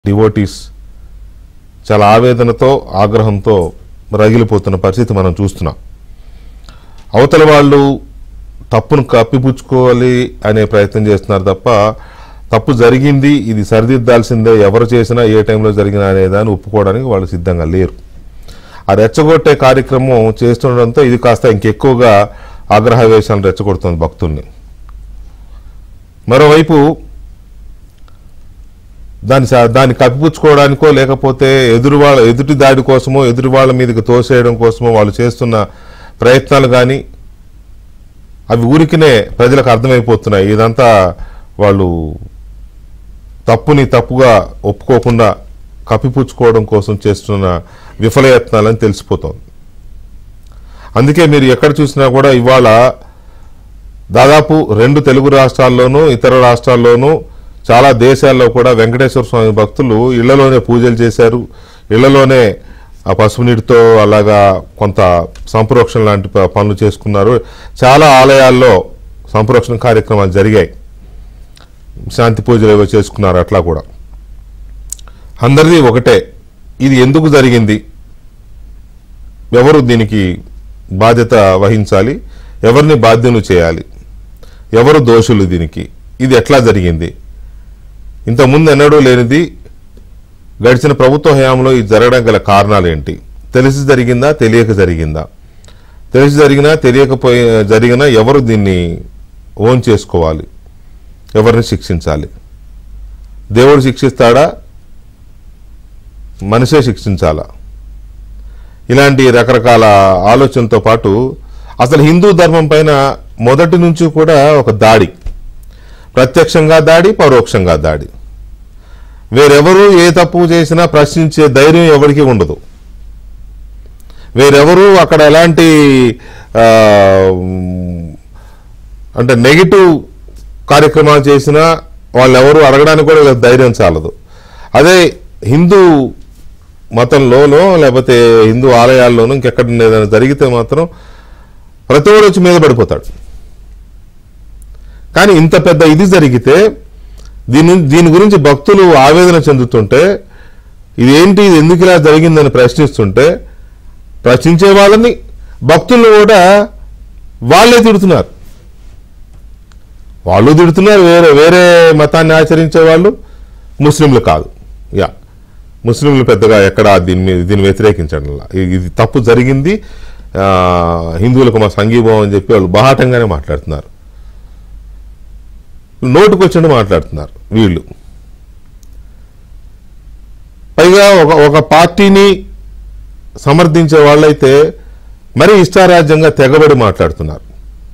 Devotees చాలా ఆవేదనతో ఆగ్రహంతో రగిలిపోతున్న పరిస్థితి మనం చూస్తున్నాం అవతల వాళ్ళు తప్పును కప్పిపుచ్చుకోవాలి అనే ప్రయత్నం చేస్తున్నారు తప్ప తప్పు జరిగింది ఇది సరిదిద్దాల్సిందే ఎవరు చేసినా ఏ టైంలో జరిగినా అనేదాన్ని ఒప్పుకోవడానికి వాళ్ళు సిద్ధంగా లేరు ఆ రెచ్చగొట్టే కార్యక్రమం చేస్తుండడంతో ఇది కాస్త ఇంకెక్కువగా ఆగ్రహవేశాలను రెచ్చగొడుతుంది భక్తుల్ని మరోవైపు దాన్ని సా- దాన్ని కప్పిపుచ్చుకోవడానికో లేకపోతే ఎదురు వాళ్ళ ఎదుటి దాడి కోసమో ఎదుటి వాళ్ళ మీదకి తోసేయడం కోసమో వాళ్ళు చేస్తున్న ప్రయత్నాలు కానీ అవి ఊరికినే ప్రజలకు అర్థమైపోతున్నాయి ఇదంతా వాళ్ళు తప్పుని తప్పుగా ఒప్పుకోకుండా కప్పిపుచ్చుకోవడం కోసం చేస్తున్న విఫలయత్నాలని తెలిసిపోతోంది అందుకే మీరు ఎక్కడ చూసినా కూడా ఇవాళ దాదాపు రెండు తెలుగు రాష్ట్రాల్లోనూ ఇతర రాష్ట్రాల్లోనూ చాలా దేశాల్లో కూడా వెంకటేశ్వర స్వామి భక్తులు ఇళ్లలోనే పూజలు చేశారు ఇళ్లలోనే ఆ పసుపు నీటితో అలాగా కొంత సంప్రోక్షణ లాంటి ప- పనులు చేసుకున్నారు చాలా ఆలయాల్లో సంప్రోక్షణ కార్యక్రమాలు జరిగాయి శాంతి పూజలు ఏవో చేసుకున్నారు అట్లా కూడా అందరిది ఒకటే ఇది ఎందుకు జరిగింది ఎవరు దీనికి బాధ్యత వహించాలి ఎవరిని బాధ్యులు చేయాలి ఎవరు దోషులు దీనికి ఇది ఎట్లా జరిగింది ఇంతకుముందు ఎన్నడూ లేనిది గడిచిన ప్రభుత్వ హయాంలో ఇది జరగడం గల కారణాలు ఏంటి తెలిసి జరిగిందా తెలియక జరిగిందా తెలిసి జరిగినా తెలియకపోయి జరిగినా ఎవరు దీన్ని ఓన్ చేసుకోవాలి ఎవరిని శిక్షించాలి దేవుడు శిక్షిస్తాడా మనిషే శిక్షించాలా ఇలాంటి రకరకాల ఆలోచనతో పాటు అసలు హిందూ ధర్మం పైన మొదటి నుంచి కూడా ఒక దాడి ప్రత్యక్షంగా దాడి పరోక్షంగా దాడి వేరెవరు ఏ తప్పు చేసినా ప్రశ్నించే ధైర్యం ఎవరికీ ఉండదు వేరెవరు అక్కడ ఎలాంటి ఆ, అంటే నెగిటివ్ కార్యక్రమాలు చేసినా వాళ్ళు ఎవరు అడగడానికి కూడా వీళ్ళకి ధైర్యం చాలదు అదే హిందూ మతంలోనో లేకపోతే హిందూ ఆలయాల్లోనో ఇంకెక్కడ ఏదైనా జరిగితే మాత్రం ప్రతి ఒక్కడు వచ్చి మీద పడిపోతాడు కానీ ఇంత పెద్ద ఇది జరిగితే దీని దీని గురించి భక్తులు ఆవేదన చెందుతుంటే ఇది ఏంటి ఇది ఎందుకు ఇలా జరిగిందని ప్రశ్నిస్తుంటే ప్రశ్నించే వాళ్ళని భక్తులు కూడా వాళ్ళే తిడుతున్నారు వాళ్ళు తిడుతున్నారు వేరే వేరే మతాన్ని ఆచరించే వాళ్ళు ముస్లింలు కాదు యా ముస్లింలు పెద్దగా ఎక్కడ దీని మీద దీన్ని వ్యతిరేకించడం లా. ఇది ఇది తప్పు జరిగింది ఆ, హిందువులకు మా సంఘీభావం అని చెప్పి వాళ్ళు బాహాటంగానే మాట్లాడుతున్నారు నోటుకొచ్చిండు మాట్లాడుతున్నారు వీళ్ళు పైగా ఒక ఒక పార్టీని సమర్థించే వాళ్ళైతే మరీ ఇష్టారాజ్యంగా తెగబడి మాట్లాడుతున్నారు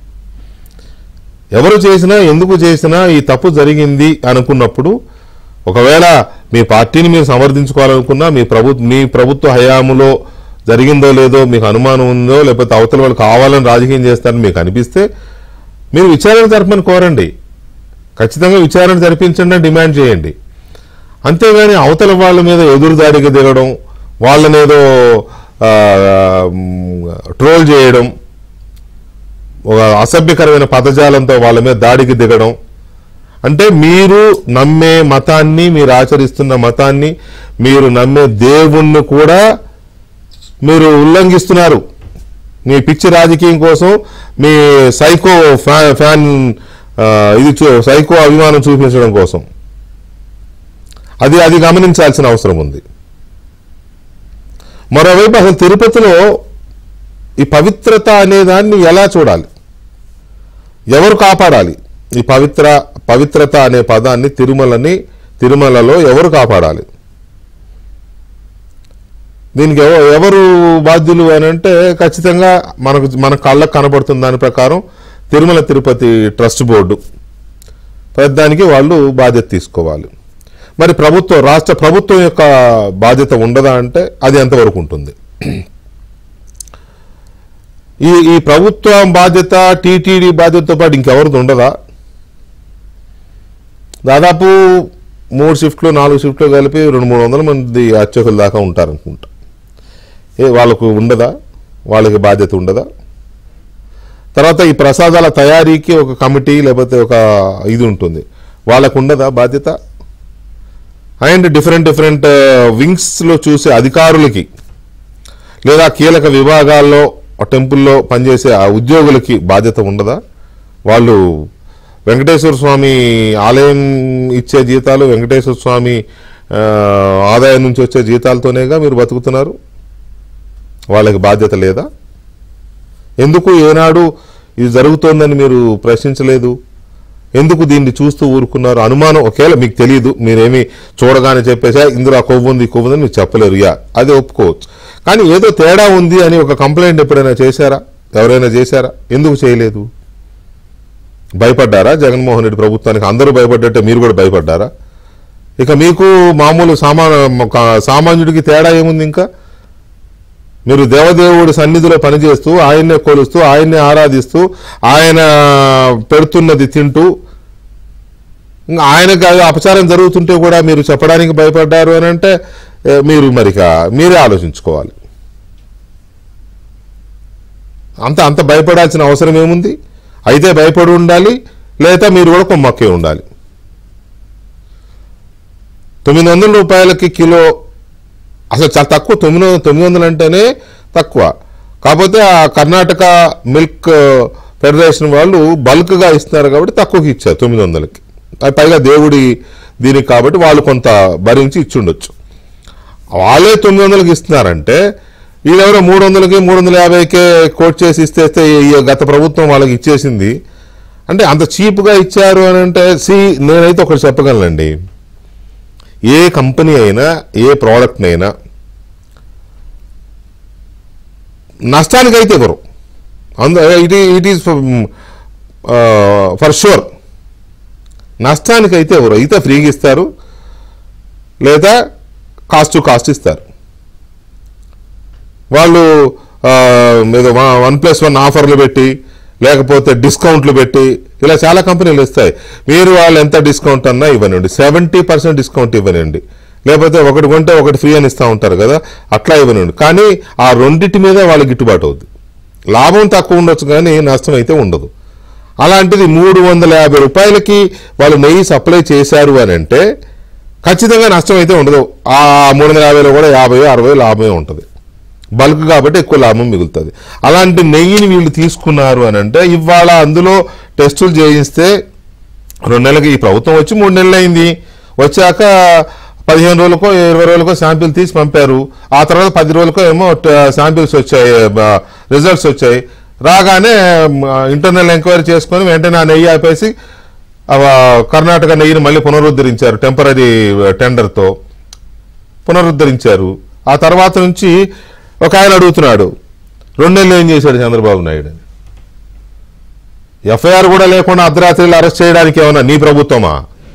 ఎవరు చేసినా ఎందుకు చేసినా ఈ తప్పు జరిగింది అనుకున్నప్పుడు ఒకవేళ మీ పార్టీని మీరు సమర్థించుకోవాలనుకున్నా మీ ప్రభు మీ ప్రభుత్వ హయాములో జరిగిందో లేదో మీకు అనుమానం ఉందో లేకపోతే అవతల వాళ్ళు కావాలని రాజకీయం చేస్తారని మీకు అనిపిస్తే మీరు విచారణ జరపమని కోరండి ఖచ్చితంగా విచారణ జరిపించండి అని డిమాండ్ చేయండి అంతేగాని అవతల వాళ్ళ మీద ఎదురుదాడికి దిగడం వాళ్ళనేదో ఆ, మ్, ట్రోల్ చేయడం ఒక అసభ్యకరమైన పదజాలంతో వాళ్ళ మీద దాడికి దిగడం అంటే మీరు నమ్మే మతాన్ని మీరు ఆచరిస్తున్న మతాన్ని మీరు నమ్మే దేవుణ్ణి కూడా మీరు ఉల్లంఘిస్తున్నారు మీ పిచ్చి రాజకీయం కోసం మీ సైకో ఫ్యా- ఫ్యాన్ ఆ, ఇది చూ- సైకో అభిమానం చూపించడం కోసం అది అది గమనించాల్సిన అవసరం ఉంది మరోవైపు అసలు తిరుపతిలో ఈ పవిత్రత అనే దాన్ని ఎలా చూడాలి ఎవరు కాపాడాలి ఈ పవిత్ర పవిత్రత అనే పదాన్ని తిరుమలని తిరుమలలో ఎవరు కాపాడాలి దీనికి ఎవ- ఎవరు బాధ్యులు అని అంటే ఖచ్చితంగా మనకు మన కళ్ళకు కనబడుతున్న దాని ప్రకారం తిరుమల తిరుపతి ట్రస్ట్ బోర్డు ప్రతిదానికి వాళ్ళు బాధ్యత తీసుకోవాలి మరి ప్రభుత్వం రాష్ట్ర ప్రభుత్వం యొక్క బాధ్యత ఉండదా అంటే అది ఎంతవరకు ఉంటుంది ఈ ఈ ప్రభుత్వం బాధ్యత టీటీడీ బాధ్యతతో పాటు ఇంకెవరిది ఉండదా దాదాపు మూడు షిఫ్ట్లు నాలుగు షిఫ్ట్లు కలిపి రెండు మూడు వందల మంది అర్చకుల దాకా ఉంటారనుకుంటా ఏ వాళ్ళకు ఉండదా వాళ్ళకి బాధ్యత ఉండదా తర్వాత ఈ ప్రసాదాల తయారీకి ఒక కమిటీ లేకపోతే ఒక ఇది ఉంటుంది వాళ్ళకు ఉండదా బాధ్యత అండ్ డిఫరెంట్ డిఫరెంట్ వింగ్స్లో చూసే అధికారులకి లేదా కీలక విభాగాల్లో ఆ టెంపుల్లో పనిచేసే ఆ ఉద్యోగులకి బాధ్యత ఉండదా వాళ్ళు వెంకటేశ్వర స్వామి ఆలయం ఇచ్చే జీతాలు వెంకటేశ్వర స్వామి ఆ, ఆదాయం నుంచి వచ్చే జీతాలతోనేగా మీరు బతుకుతున్నారు వాళ్ళకి బాధ్యత లేదా ఎందుకు ఏనాడు ఇది జరుగుతోందని మీరు ప్రశ్నించలేదు ఎందుకు దీన్ని చూస్తూ ఊరుకున్నారు అనుమానం ఒకవేళ మీకు తెలియదు మీరేమి చూడగానే చెప్పేసా ఇందులో ఆ కొవ్వు ఉంది ఈ కొవ్వు ఉంది మీరు చెప్పలేరు యా అది ఒప్పుకోవచ్చు కానీ ఏదో తేడా ఉంది అని ఒక కంప్లైంట్ ఎప్పుడైనా చేశారా ఎవరైనా చేశారా ఎందుకు చేయలేదు భయపడ్డారా జగన్మోహన్ రెడ్డి ప్రభుత్వానికి అందరూ భయపడ్డట్టే మీరు కూడా భయపడ్డారా ఇక మీకు మామూలు సామా ఒక సామాన్యుడికి తేడా ఏముంది ఇంకా మీరు దేవదేవుడి సన్నిధిలో పనిచేస్తూ ఆయన్నే కొలుస్తూ ఆయన్నే ఆరాధిస్తూ ఆయన పెడుతున్నది తింటూ ఇంకా ఆయనకు అది అపచారం జరుగుతుంటే కూడా మీరు చెప్పడానికి భయపడ్డారు అని అంటే ఏ, మీరు మరిక మీరే ఆలోచించుకోవాలి అంత అంత భయపడాల్సిన అవసరం ఏముంది అయితే భయపడి ఉండాలి లేదా మీరు కూడా కొమ్మక్కే ఉండాలి తొమ్మిది వందల రూపాయలకి కిలో అసలు చాలా తక్కువ తొమ్మిది వందల తొమ్మిది వందలు అంటేనే తక్కువ కాకపోతే ఆ కర్ణాటక మిల్క్ ఫెడరేషన్ వాళ్ళు బల్క్గా ఇస్తున్నారు కాబట్టి తక్కువకి ఇచ్చారు తొమ్మిది వందలకి అది పైగా దేవుడి దీనికి కాబట్టి వాళ్ళు కొంత భరించి ఇచ్చుండొచ్చు వాళ్ళే తొమ్మిది వందలకి ఇస్తున్నారంటే వీళ్ళెవరో మూడు వందలకి మూడు వందల యాభైకే కోట్ చేసి ఇస్తేస్తే ఈ గత ప్రభుత్వం వాళ్ళకి ఇచ్చేసింది అంటే అంత చీప్గా ఇచ్చారు అని అంటే సి నేనైతే ఒకటి చెప్పగలనండి ఏ కంపెనీ అయినా ఏ ప్రోడక్ట్నైనా నష్టానికైతే ఇవ్వరు and it it is for sure నష్టానికైతే ఎవరు అయితే ఫ్రీగా ఇస్తారు లేదా కాస్ట్ టు కాస్ట్ ఇస్తారు వాళ్ళు ఆ, ఏదో వన్ ప్లస్ వన్ ఆఫర్లు పెట్టి లేకపోతే డిస్కౌంట్లు పెట్టి ఇలా చాలా కంపెనీలు ఇస్తాయి మీరు వాళ్ళు ఎంత డిస్కౌంట్ అన్నా ఇవ్వనండి సెవెంటీ పర్సెంట్ డిస్కౌంట్ ఇవ్వనండి లేకపోతే ఒకటి కొంటే ఒకటి ఫ్రీ అని ఇస్తూ ఉంటారు కదా అట్లా ఇవ్వనండి కానీ ఆ రెండింటి మీద వాళ్ళకి గిట్టుబాటు అవుద్ది లాభం తక్కువ ఉండొచ్చు కానీ నష్టం అయితే ఉండదు అలాంటిది మూడు వందల యాభై రూపాయలకి వాళ్ళు నెయ్యి సప్లై చేశారు అని అంటే ఖచ్చితంగా నష్టం అయితే ఉండదు ఆ మూడు వందల యాభైలో కూడా యాభై అరవై లాభమే ఉంటుంది బల్క్ కాబట్టి ఎక్కువ లాభం మిగులుతుంది అలాంటి నెయ్యిని వీళ్ళు తీసుకున్నారు అని అంటే ఇవాళ అందులో టెస్టులు చేయిస్తే రెండు నెలలకి ఈ ప్రభుత్వం వచ్చి మూడు నెలలు అయింది వచ్చాక పదిహేను రోజులకో ఇరవై రోజులకో శాంపిల్ తీసి పంపారు ఆ తర్వాత పది రోజులకో ఏమో శాంపిల్స్ వచ్చాయి రిజల్ట్స్ వచ్చాయి రాగానే ఇంటర్నల్ ఎంక్వైరీ చేసుకొని వెంటనే ఆ నెయ్యి ఆపేసి ఆ, కర్ణాటక నెయ్యిని మళ్ళీ పునరుద్ధరించారు టెంపరీ టెండర్తో పునరుద్ధరించారు ఆ తర్వాత నుంచి ఒక ఆయన అడుగుతున్నాడు రెండు నెలలు ఏం చేశాడు చంద్రబాబు నాయుడు అని ఎఫ్ఐఆర్ కూడా లేకుండా అర్ధరాత్రిలో అరెస్ట్ చేయడానికి ఏమన్నా నీ ప్రభుత్వమా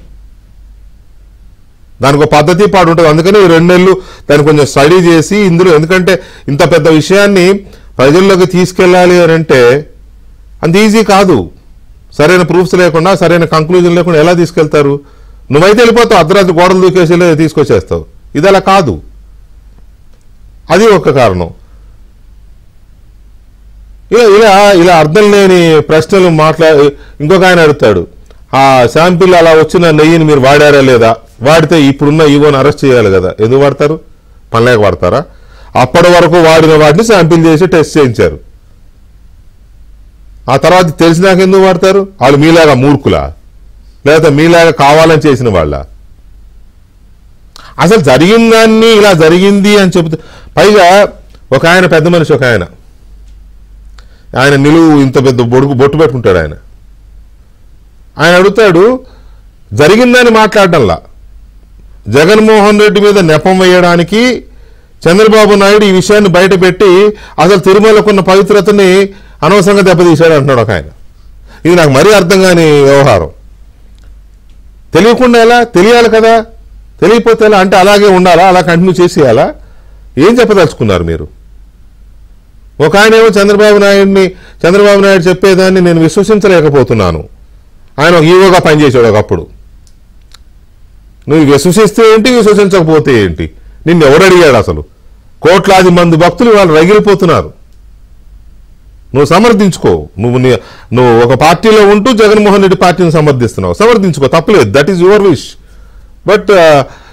దానికి ఒక పద్ధతి పాటు ఉంటుంది అందుకని ఈ రెండు నెలలు దాన్ని కొంచెం స్టడీ చేసి ఇందులో ఎందుకంటే ఇంత పెద్ద విషయాన్ని ప్రజల్లోకి తీసుకెళ్ళాలి అని అంటే అంత ఈజీ కాదు సరైన ప్రూఫ్స్ లేకుండా సరైన కంక్లూజన్ లేకుండా ఎలా తీసుకెళ్తారు నువ్వైతే వెళ్ళిపోతావు అర్ధరాత్రి గోడలు దూకేసి వెళ్ళి తీసుకొచ్చేస్తావు ఇది అలా కాదు అది ఒక కారణం ఇలా ఇలా ఇలా అర్థం లేని ప్రశ్నలు మాట్లా ఇంకొక ఆయన అడుగుతాడు ఆ శాంపిల్ అలా వచ్చిన నెయ్యిని మీరు వాడారా లేదా వాడితే ఇప్పుడున్న ఈవోని అరెస్ట్ చేయాలి కదా ఎందుకు వాడతారు పనిలేక వాడతారా అప్పటి వరకు వాడిన వాటిని శాంపిల్ చేసి టెస్ట్ చేయించారు ఆ తర్వాత తెలిసినాక ఎందుకు వాడతారు వాళ్ళు మీలాగా మూర్ఖులా లేదా మీలాగా కావాలని చేసిన వాళ్ళ అసలు జరిగిన దాన్ని ఇలా జరిగింది అని చెబుతూ పైగా ఒక ఆయన పెద్ద మనిషి ఒక ఆయన ఆయన నిలువు ఇంత పెద్ద బొడుగు బొట్టు పెట్టుకుంటాడు ఆయన ఆయన అడుగుతాడు జరిగిందని మాట్లాడడంలా జగన్మోహన్ రెడ్డి మీద నెపం వేయడానికి చంద్రబాబు నాయుడు ఈ విషయాన్ని బయటపెట్టి అసలు తిరుమలకున్న పవిత్రతని అనవసరంగా దెబ్బతీశాడు అంటున్నాడు ఒక ఆయన ఇది నాకు మరీ అర్థం కాని వ్యవహారం తెలియకుండా ఎలా తెలియాలి కదా తెలియకపోతే ఎలా అంటే అలాగే ఉండాలా అలా కంటిన్యూ చేసేయాలా ఏం చెప్పదలుచుకున్నారు మీరు ఒక ఆయన ఏమో చంద్రబాబు నాయుడిని చంద్రబాబు నాయుడు చెప్పేదాన్ని నేను విశ్వసించలేకపోతున్నాను ఆయన ఒక ఈవోగా పనిచేశాడు ఒకప్పుడు నువ్వు విశ్వసిస్తే ఏంటి విశ్వసించకపోతే ఏంటి నిన్ను ఎవడు అడిగాడు అసలు కోట్లాది మంది భక్తులు వాళ్ళు రగిలిపోతున్నారు నువ్వు సమర్థించుకో నువ్వు నీ- నువ్వు ఒక పార్టీలో ఉంటూ జగన్మోహన్ రెడ్డి పార్టీని సమర్థిస్తున్నావు సమర్థించుకో తప్పలేదు that is your wish but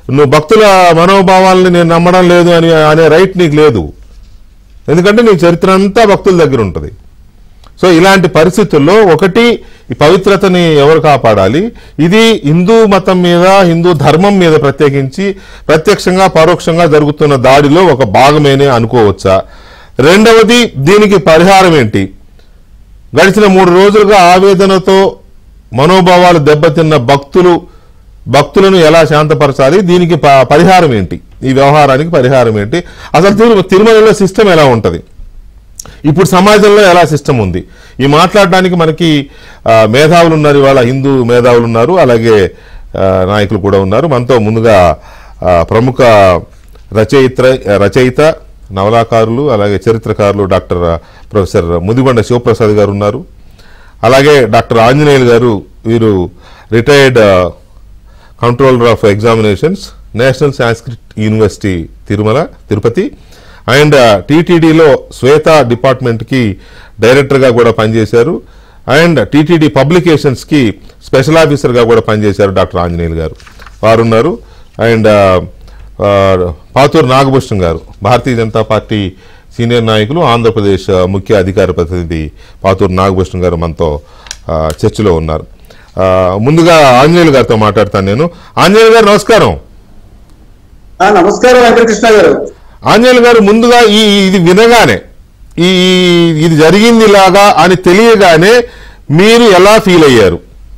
నువ్వు భక్తుల మనోభావాలని నేను నమ్మడం లేదు అని అనే రైట్ నీకు లేదు ఎందుకంటే నీ చరిత్ర అంతా భక్తుల దగ్గర ఉంటుంది సో ఇలాంటి పరిస్థితుల్లో ఒకటి ఈ పవిత్రతని ఎవరు కాపాడాలి ఇది హిందూ మతం మీద హిందూ ధర్మం మీద ప్రత్యేకించి ప్రత్యక్షంగా పరోక్షంగా జరుగుతున్న దాడిలో ఒక భాగమేనే అనుకోవచ్చా రెండవది దీనికి పరిహారం ఏంటి గడిచిన మూడు రోజులుగా ఆవేదనతో మనోభావాలు దెబ్బతిన్న భక్తులు భక్తులను ఎలా శాంతపరచాలి దీనికి ప- పరిహారం ఏంటి ఈ వ్యవహారానికి పరిహారం ఏంటి అసలు తిరు- తిరుమలలో సిస్టమ్ ఎలా ఉంటుంది ఇప్పుడు సమాజంలో ఎలా సిస్టమ్ ఉంది ఈ మాట్లాడడానికి మనకి ఆ, మేధావులు ఉన్నారు ఇవాళ హిందూ మేధావులు ఉన్నారు అలాగే ఆ, నాయకులు కూడా ఉన్నారు మనతో ముందుగా ఆ, ప్రముఖ రచయిత రచయిత నవలాకారులు అలాగే చరిత్రకారులు డాక్టర్ ప్రొఫెసర్ ముదిబండ శివప్రసాద్ గారు ఉన్నారు అలాగే డాక్టర్ ఆంజనేయులు గారు వీరు retired controller of examinations national Sanskrit university Tirumala Tirupati and టీటీడీలో శ్వేత డిపార్ట్మెంట్కి డైరెక్టర్గా కూడా పనిచేశారు అండ్ టీటీడీ పబ్లికేషన్స్కి స్పెషల్ ఆఫీసర్గా కూడా పనిచేశారు డాక్టర్ ఆంజనేయులు గారు వారు ఉన్నారు అండ్ పాతూరు నాగభూషణ్ గారు భారతీయ జనతా పార్టీ సీనియర్ నాయకులు ఆంధ్రప్రదేశ్ ఆ, ముఖ్య అధికార ప్రతినిధి పాతూరు నాగభూషణ్ గారు మనతో ఆ, చర్చలో ఉన్నారు ఆ, ముందుగా ఆంజనేయులు గారితో మాట్లాడతాను నేను ఆంజనేయులు గారు నమస్కారం ఆ, నమస్కారం వెంకటకృష్ణ గారు ఆంజనేయులు గారు ముందుగా ఈ ఇది వినగానే ఈ ఈ- ఇది జరిగింది ఇలాగా అని తెలియగానే మీరు ఎలా ఫీల్ అయ్యారు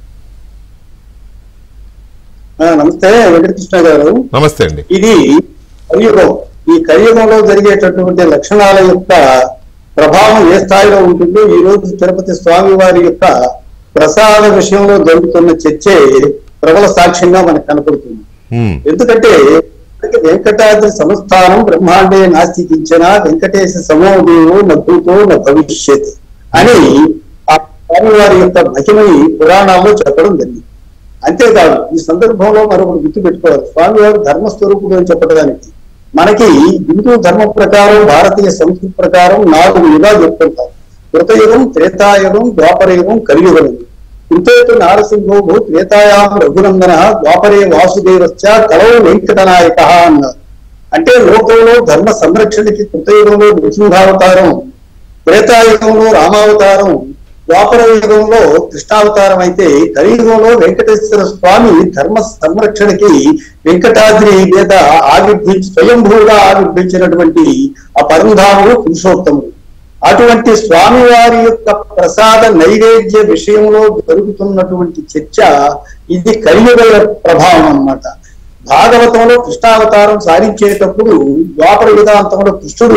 ఆ, నమస్తే వెంకటకృష్ణ గారు నమస్తే అండి ఇది కలియుగం ఈ కలియుగంలో జరిగేటటువంటి లక్షణాల యొక్క ప్రభావం ఏ స్థాయిలో ఉంటుందో ఈ రోజు తిరుపతి స్వామి వారి యొక్క ప్రసాద విషయంలో జరుగుతున్న చర్చే ప్రబల సాక్ష్యంగా మనకు కనపడుతుంది ఉమ్, ఎందుకంటే మనకి వెంకటాద్రి సంస్థానం బ్రహ్మాండే నాస్తికించిన వెంకటేశ సమోదేవు నభూతో న భవిష్యత్ అని ఆ స్వామివారి యొక్క మహిమని పురాణాల్లో చెప్పడం జరిగింది అంతేకాదు ఈ సందర్భంలో మరొకటి గుర్తు పెట్టుకోవాలి స్వామివారు ధర్మస్వరూపుడు అని చెప్పడానికి మనకి హిందూ ధర్మ ప్రకారం భారతీయ సంస్కృతి ప్రకారం నాలుగు యుగాలు చెప్పుకుంటాం కృతయుగం త్రేతాయుగం ద్వాపరయుగం కలియుగం ఇంతేతు నారసింహోభు త్రేతాయాం రఘునందన ద్వాపరే వాసుదేవశ్చ కలవు వెంకటనాయక అన్నారు అంటే లోకంలో ధర్మ సంరక్షణకి కృతయుగంలో నృసింహావతారం త్రేతాయుగంలో రామావతారం ద్వాపర యుగంలో కృష్ణావతారం అయితే కలియుగంలో వెంకటేశ్వర స్వామి ధర్మ సంరక్షణకి వెంకటాద్రి మీద ఆవిర్భించి స్వయంభూగా ఆవిర్భించినటువంటి ఆ పరంధాముడు పురుషోత్తముడు అటువంటి స్వామివారి యొక్క ప్రసాద నైవేద్య విషయంలో జరుగుతున్నటువంటి చర్చ ఇది కలియుగ ప్రభావం అన్నమాట భాగవతంలో కృష్ణావతారం సాధించేటప్పుడు ద్వాపర యుగాంతంలో కృష్ణుడు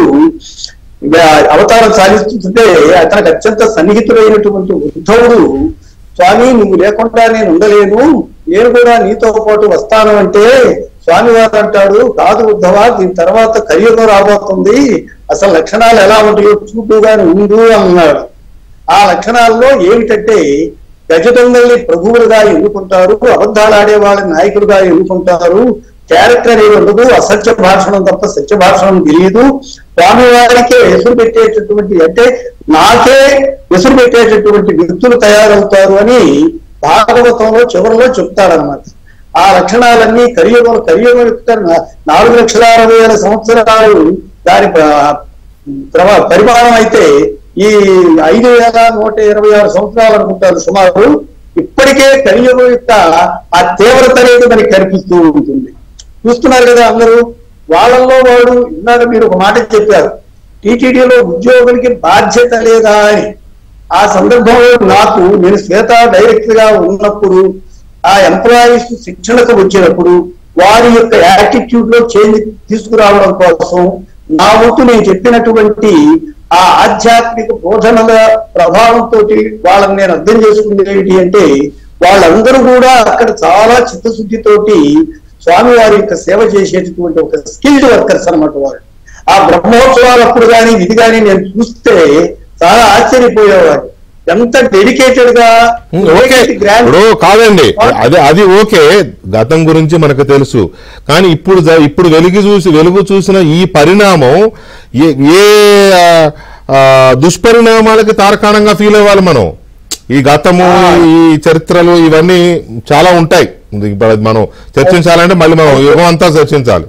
ఇక అవతారం సాధిస్తుంటే అతనికి అత్యంత సన్నిహితుడైనటువంటి ఉద్ధవుడు స్వామి నువ్వు లేకుండా నేను ఉండలేను నేను కూడా నీతో పాటు వస్తాను అంటే స్వామివారు అంటాడు కాదు ఉద్ధవ దీని తర్వాత కలియుగం రాబోతుంది అసలు లక్షణాలు ఎలా ఉంటాయో చూపుగానే ఉండు అన్నాడు ఆ లక్షణాల్లో ఏమిటంటే గజదొంగల్ని ప్రభువులుగా ఎన్నుకుంటారు అబద్ధాలు ఆడే వాళ్ళని నాయకులుగా ఎన్నుకుంటారు క్యారెక్టర్ అనేది ఉండదు అసత్య భాషణం తప్ప సత్య భాషణం తెలియదు స్వామివారికే ఎసురు పెట్టేటటువంటి అంటే నాకే ఎసురు పెట్టేటటువంటి వ్యక్తులు తయారవుతారు అని భాగవతంలో చివరిలో చెప్తాడనమాట ఆ లక్షణాలన్నీ కలియుగం కలియుగం యొక్క నా- నాలుగు లక్షల అరవై వేల సంవత్సరాలు దాని ప్ర- ప్రవ- పరిమాణం అయితే ఈ ఐదు వేల నూట ఇరవై ఆరు సంవత్సరాలు అనుకుంటారు సుమారు ఇప్పటికే కలియుగం యొక్క ఆ తీవ్రత అనేది మనకి కనిపిస్తూ ఉంటుంది చూస్తున్నారు కదా అందరూ వాళ్ళల్లో వాడు ఇందాక మీరు ఒక మాట చెప్పారు టీటీడీలో ఉద్యోగులకి బాధ్యత లేదా అని ఆ సందర్భంలో నాకు నేను శ్వేత డైరెక్టర్ గా ఉన్నప్పుడు ఆ ఎంప్లాయీస్ శిక్షణకు వచ్చినప్పుడు వారి యొక్క యాటిట్యూడ్ లో చేంజ్ తీసుకురావడం కోసం నా వంతు నేను చెప్పినటువంటి ఆ ఆధ్యాత్మిక బోధనల ప్రభావంతో వాళ్ళని నేను అర్థం చేసుకునేది ఏంటి అంటే వాళ్ళందరూ కూడా అక్కడ చాలా చిత్తశుద్ధితోటి స్వామివారి యొక్క సేవ చేసేటటువంటి ఒక స్కిల్డ్ వర్కర్స్ అన్నమాట వాళ్ళు ఆ బ్రహ్మోత్సవాలప్పుడు కానీ ఇది కానీ నేను చూస్తే చాలా ఆశ్చర్యపోయేవాడు ఎంత డెడికేటెడ్ గా ఉమ్, ఓకే గ్రాండ్ ఇప్పుడు కాదండి అది అది ఓకే గతం గురించి మనకు తెలుసు కానీ ఇప్పుడు జ- ఇప్పుడు వెలుగు చూసి వెలుగు చూసిన ఈ పరిణామం ఏ ఏ ఆ, ఆ, దుష్పరిణామాలకి తారకాణంగా ఫీల్ అవ్వాలి మనం ఈ గతము ఈ చరిత్రలు ఇవన్నీ చాలా ఉంటాయి ఇప్పుడు అది మనం చర్చించాలంటే మళ్ళీ మనం యుగం అంతా చర్చించాలి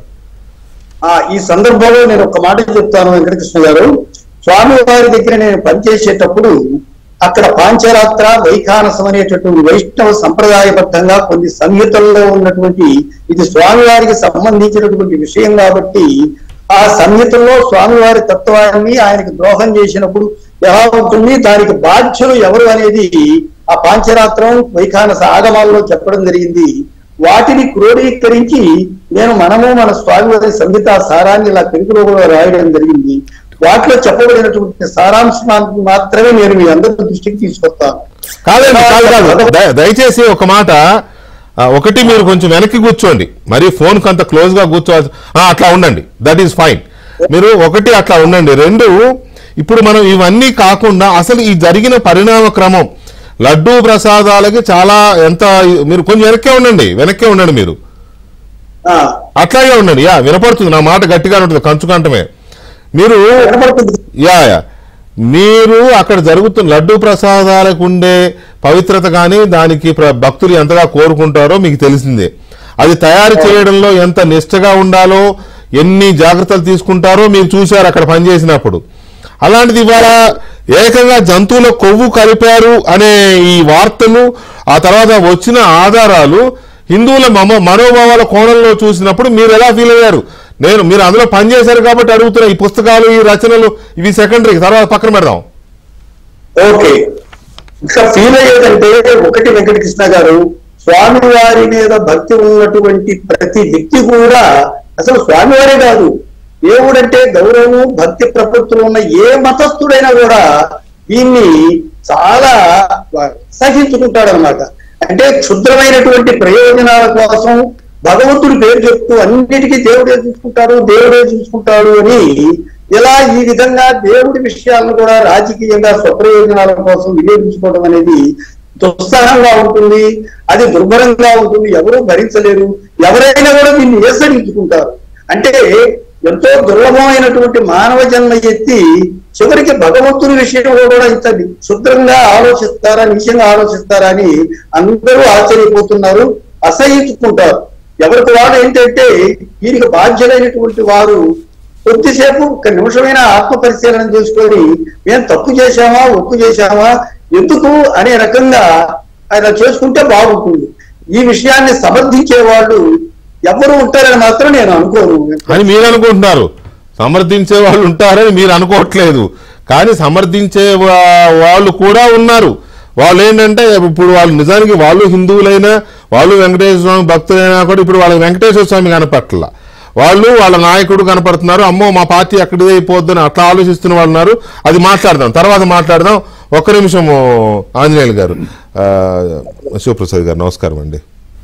ఆ ఈ సందర్భంలో నేను ఒక మాట చెప్తాను వెంకటకృష్ణ గారు స్వామి వారి దగ్గర నేను పనిచేసేటప్పుడు అక్కడ పాంచరాత్ర వైఖానసం అనేటటువంటి వైష్ణవ సంప్రదాయబద్ధంగా కొన్ని సంహితల్లో ఉన్నటువంటి ఇది స్వామివారికి సంబంధించినటువంటి విషయం కాబట్టి ఆ సంహితల్లో స్వామివారి తత్వాన్ని ఆయనకి ద్రోహం చేసినప్పుడు ఎలా ఉంటుంది దానికి బాధ్యులు ఎవరు అనేది ఆ పాంచరాత్రం వైఖానస ఆగమాల్లో చెప్పడం జరిగింది వాటిని క్రోడీకరించి నేను మనము మన స్వామివారి సంగీత సారాన్ని ఇలా తెలుగులో కూడా రాయడం జరిగింది వాటిలో చెప్పబడినటువంటి సారాంశాన్ని మాత్రమే నేను మీ అందరి దృష్టికి తీసుకొస్తాను కాదండి కాదు కాదు దయ- దయచేసి ఒక మాట ఆ, ఒకటి మీరు కొంచెం వెనక్కి కూర్చోండి మరి ఫోన్ అంత క్లోజ్ గా కూర్చోవాలి ఆ, అట్లా ఉండండి దట్ ఈస్ ఫైన్ మీరు ఒకటి అట్లా ఉండండి రెండు ఇప్పుడు మనం ఇవన్నీ కాకుండా అసలు ఈ జరిగిన పరిణామ క్రమం లడ్డూ ప్రసాదాలకి చాలా ఎంత మీరు కొంచెం వెనక్కే ఉండండి వెనక్కే ఉండండి మీరు ఆ, అట్లాగే ఉండండి యా వినపడుతుంది నా మాట గట్టిగా ఉంటుంది కంచుకంటమే మీరు వినపడుతుంది యా యా మీరు అక్కడ జరుగుతున్న లడ్డు ప్రసాదాలకు ఉండే పవిత్రత కానీ దానికి ప్ర- భక్తులు ఎంతగా కోరుకుంటారో మీకు తెలిసిందే అది తయారు చేయడంలో ఎంత నిష్టగా ఉండాలో ఎన్ని జాగ్రత్తలు తీసుకుంటారో మీరు చూశారు అక్కడ పనిచేసినప్పుడు అలాంటిది ఇవాళ ఏకంగా జంతువుల కొవ్వు కలిపారు అనే ఈ వార్తలు ఆ తర్వాత వచ్చిన ఆధారాలు హిందువుల మమ మనోభావాల కోణంలో చూసినప్పుడు మీరు ఎలా ఫీల్ అయ్యారు నేను మీరు అందులో పనిచేశారు కాబట్టి అడుగుతున్నా ఈ పుస్తకాలు ఈ రచనలు ఇవి సెకండరీ తర్వాత పక్కన పెడదాం ఓకే ఇంకా ఫీల్ అయ్యేదంటే ఒకటి వెంకటకృష్ణ గారు స్వామి వారి మీద భక్తి ఉన్నటువంటి ప్రతి వ్యక్తి కూడా అసలు స్వామివారే కాదు దేవుడంటే గౌరవం భక్తి ప్రపత్తులు ఉన్న ఏ మతస్థుడైనా కూడా దీన్ని చాలా సహించుకుంటాడు అనమాట అంటే క్షుద్రమైనటువంటి ప్రయోజనాల కోసం భగవంతుడి పేరు చెప్తూ అన్నిటికీ దేవుడే చూసుకుంటాడు దేవుడే చూసుకుంటాడు అని ఇలా ఈ విధంగా దేవుడి విషయాలను కూడా రాజకీయంగా స్వప్రయోజనాల కోసం వినియోగించుకోవడం అనేది దుస్సహంగా ఉంటుంది అది దుర్భరంగా ఉంటుంది ఎవరూ భరించలేరు ఎవరైనా కూడా దీన్ని ఏసరించుకుంటారు అంటే ఎంతో దుర్లభమైనటువంటి మానవ జన్మ ఎత్తి చివరికి భగవంతుని విషయంలో కూడా ఇంత శుభ్రంగా ఆలోచిస్తారా నిజంగా ఆలోచిస్తారా అని అందరూ ఆశ్చర్యపోతున్నారు అసహించుకుంటారు ఎవరికి వాడు ఏంటంటే దీనికి బాధ్యులైనటువంటి వారు కొద్దిసేపు ఒక నిమిషమైన ఆత్మ పరిశీలన చేసుకొని మేము తప్పు చేశామా ఒప్పు చేశామా ఎందుకు అనే రకంగా ఆయన చేసుకుంటే బాగుంటుంది ఈ విషయాన్ని సమర్థించే వాళ్ళు ఎవరు ఉంటారని మాత్రం నేను అనుకోను అని మీరు అనుకుంటున్నారు సమర్థించే వాళ్ళు ఉంటారని మీరు అనుకోవట్లేదు కానీ సమర్థించే వా- వాళ్ళు కూడా ఉన్నారు వాళ్ళు ఏంటంటే ఇప్పుడు వాళ్ళు నిజానికి వాళ్ళు హిందువులైనా వాళ్ళు వెంకటేశ్వర స్వామి భక్తులైనా కూడా ఇప్పుడు వాళ్ళకి వెంకటేశ్వర స్వామి కనపట్ల వాళ్ళు వాళ్ళ నాయకుడు కనపడుతున్నారు అమ్మో మా పార్టీ అక్కడిదే అయిపోద్దని అట్లా ఆలోచిస్తున్న వాళ్ళు ఉన్నారు అది మాట్లాడదాం తర్వాత మాట్లాడదాం ఒక్క నిమిషం ఆంజనేయులు గారు ఆ, శివప్రసాద్ గారు నమస్కారం అండి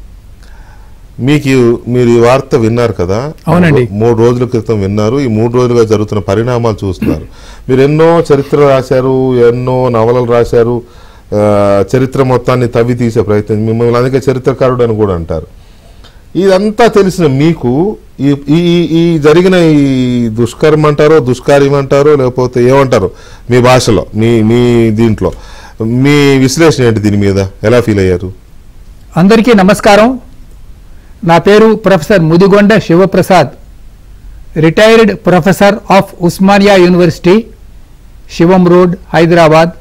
మీకు మీరు ఈ వార్త విన్నారు కదా అవునండి. మూడు రోజుల క్రితం విన్నారు ఈ మూడు రోజులుగా జరుగుతున్న పరిణామాలు చూస్తున్నారు మీరు ఎన్నో చరిత్ర రాశారు ఎన్నో నవలలు రాశారు ఆ, చరిత్ర మొత్తాన్ని తవ్వి తీసే ప్రయత్నం మిమ్మల్ని అందుకే చరిత్రకారుడు అని కూడా అంటారు ఇదంతా తెలిసిన మీకు ఈ ఈ ఈ- ఈ జరిగిన ఈ దుష్కర్మ అంటారో దుష్కార్యం అంటారో లేకపోతే ఏమంటారు మీ భాషలో మీ మీ దీంట్లో మీ విశ్లేషణ ఏంటి దీని మీద ఎలా ఫీల్ అయ్యారు అందరికీ నమస్కారం నా పేరు professor Mudigonda Sivaprasad retired professor of Osmania university Shivam road Hyderabad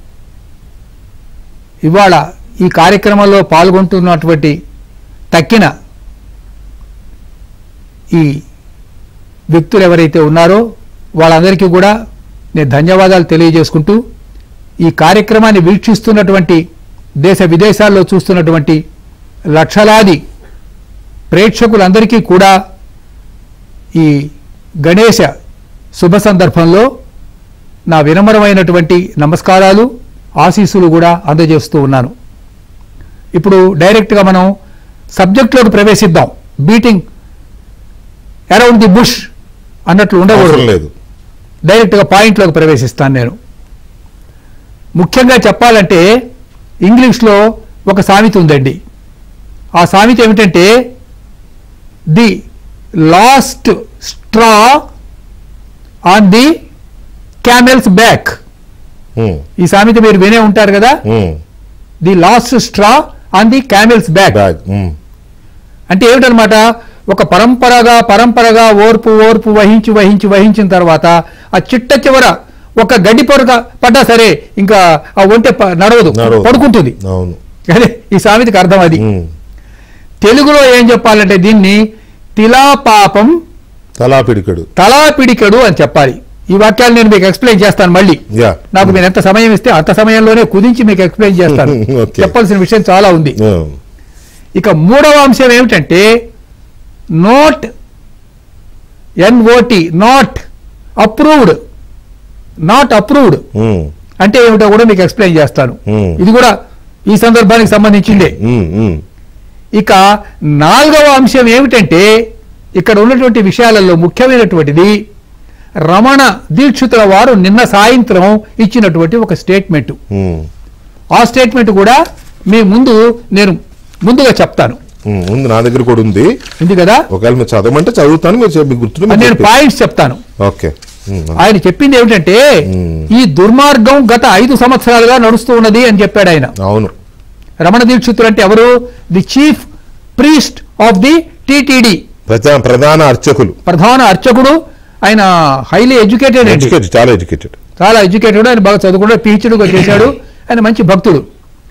ఇవాళ ఈ కార్యక్రమంలో పాల్గొంటున్నటువంటి తక్కిన ఈ వ్యక్తులు ఎవరైతే ఉన్నారో వాళ్ళందరికీ కూడా నేను ధన్యవాదాలు తెలియజేసుకుంటూ ఈ కార్యక్రమాన్ని వీక్షిస్తున్నటువంటి దేశ విదేశాల్లో చూస్తున్నటువంటి లక్షలాది ప్రేక్షకులందరికీ కూడా ఈ గణేశ శుభ సందర్భంలో నా వినమ్రమైనటువంటి నమస్కారాలు ఆశీస్సులు కూడా అందజేస్తూ ఉన్నాను ఇప్పుడు డైరెక్ట్గా మనం సబ్జెక్ట్లోకి ప్రవేశిద్దాం బీటింగ్ అరౌండ్ ది బుష్ అన్నట్లు అవసరం ఉండకూడదు లేదు డైరెక్ట్గా పాయింట్లోకి ప్రవేశిస్తాను నేను ముఖ్యంగా చెప్పాలంటే ఇంగ్లీష్లో ఒక సామెత ఉందండి ఆ సామెత ఏమిటంటే the last straw on the camel's back um, ఈ సామెత మీరు వినే ఉంటారు కదా um. The last straw on the camel's back bag um, అంటే ఏమిటనమాట ఒక పరంపరగా పరంపరగా ఓర్పు ఓర్పు వహించి వహించి వహించిన తర్వాత ఆ చిట్ట చివర ఒక గడ్డి పొరక పడ్డా సరే ఇంకా ఆ ఒంటె ప- నడవదు నడవదు. పడుకుంటుంది అవును అదే ఈ సామెతకి అర్థం అది ఉమ్. తెలుగులో ఏం చెప్పాలంటే దీన్ని తిలా పాపం తలా పిడికడు తలా పిడికెడు అని చెప్పాలి ఈ వాక్యాలు నేను మీకు ఎక్స్ప్లెయిన్ చేస్తాను మళ్ళీ యా నాకు మీరు ఎంత సమయం ఇస్తే అంత సమయంలోనే కుదించి మీకు ఎక్స్ప్లెయిన్ చేస్తాను Okay. చెప్పాల్సిన విషయం చాలా ఉంది ఆ. ఇక మూడవ అంశం ఏమిటంటే note N O T not approved not approved um. అంటే ఏమిటో కూడా మీకు ఎక్స్ప్లెయిన్ చేస్తాను Hmm. ఇది కూడా ఈ సందర్భానికి సంబంధించిందే ఉమ్. ఉమ్. ఇక నాలుగవ అంశం ఏమిటంటే ఇక్కడ ఉన్నటువంటి విషయాలలో ముఖ్యమైనటువంటిది రమణ దీక్షితుల వారు నిన్న సాయంత్రం ఇచ్చినటువంటి ఒక స్టేట్మెంట్ ఉమ్. ఆ స్టేట్మెంట్ కూడా మీ ముందు నేను ముందుగా చెప్తాను ఉమ్. ఉంది నా దగ్గర కూడా ఉంది ఉంది కదా ఒకవేళ మీరు చదవమంటే చదువుతాను మీరు చెప్పి గుర్తుంటే మీరు నేను చెప్పేసి. పాయింట్స్ చెప్తాను ఓకే ఉమ్. ఆయన చెప్పింది ఏమిటంటే Hmm. ఈ దుర్మార్గం గత ఐదు సంవత్సరాలుగా నడుస్తూ ఉన్నది అని చెప్పాడు ఆయన అవును రమణ దీక్షితులు అంటే ఎవరు the chief priest of the TTD ప్రధాన ప్రధాన అర్చకులు ప్రధాన అర్చకుడు ఆయన హైలీ ఎడ్యుకేటెడ్ అండి ఎడ్యుకేటెడ్ చాలా ఎడ్యుకేటెడ్ చాలా ఎడ్యుకేటెడ్ ఆయన బాగా చదువుకున్నాడు పిహెచ్డీగా చేశాడు ఆయన మంచి భక్తుడు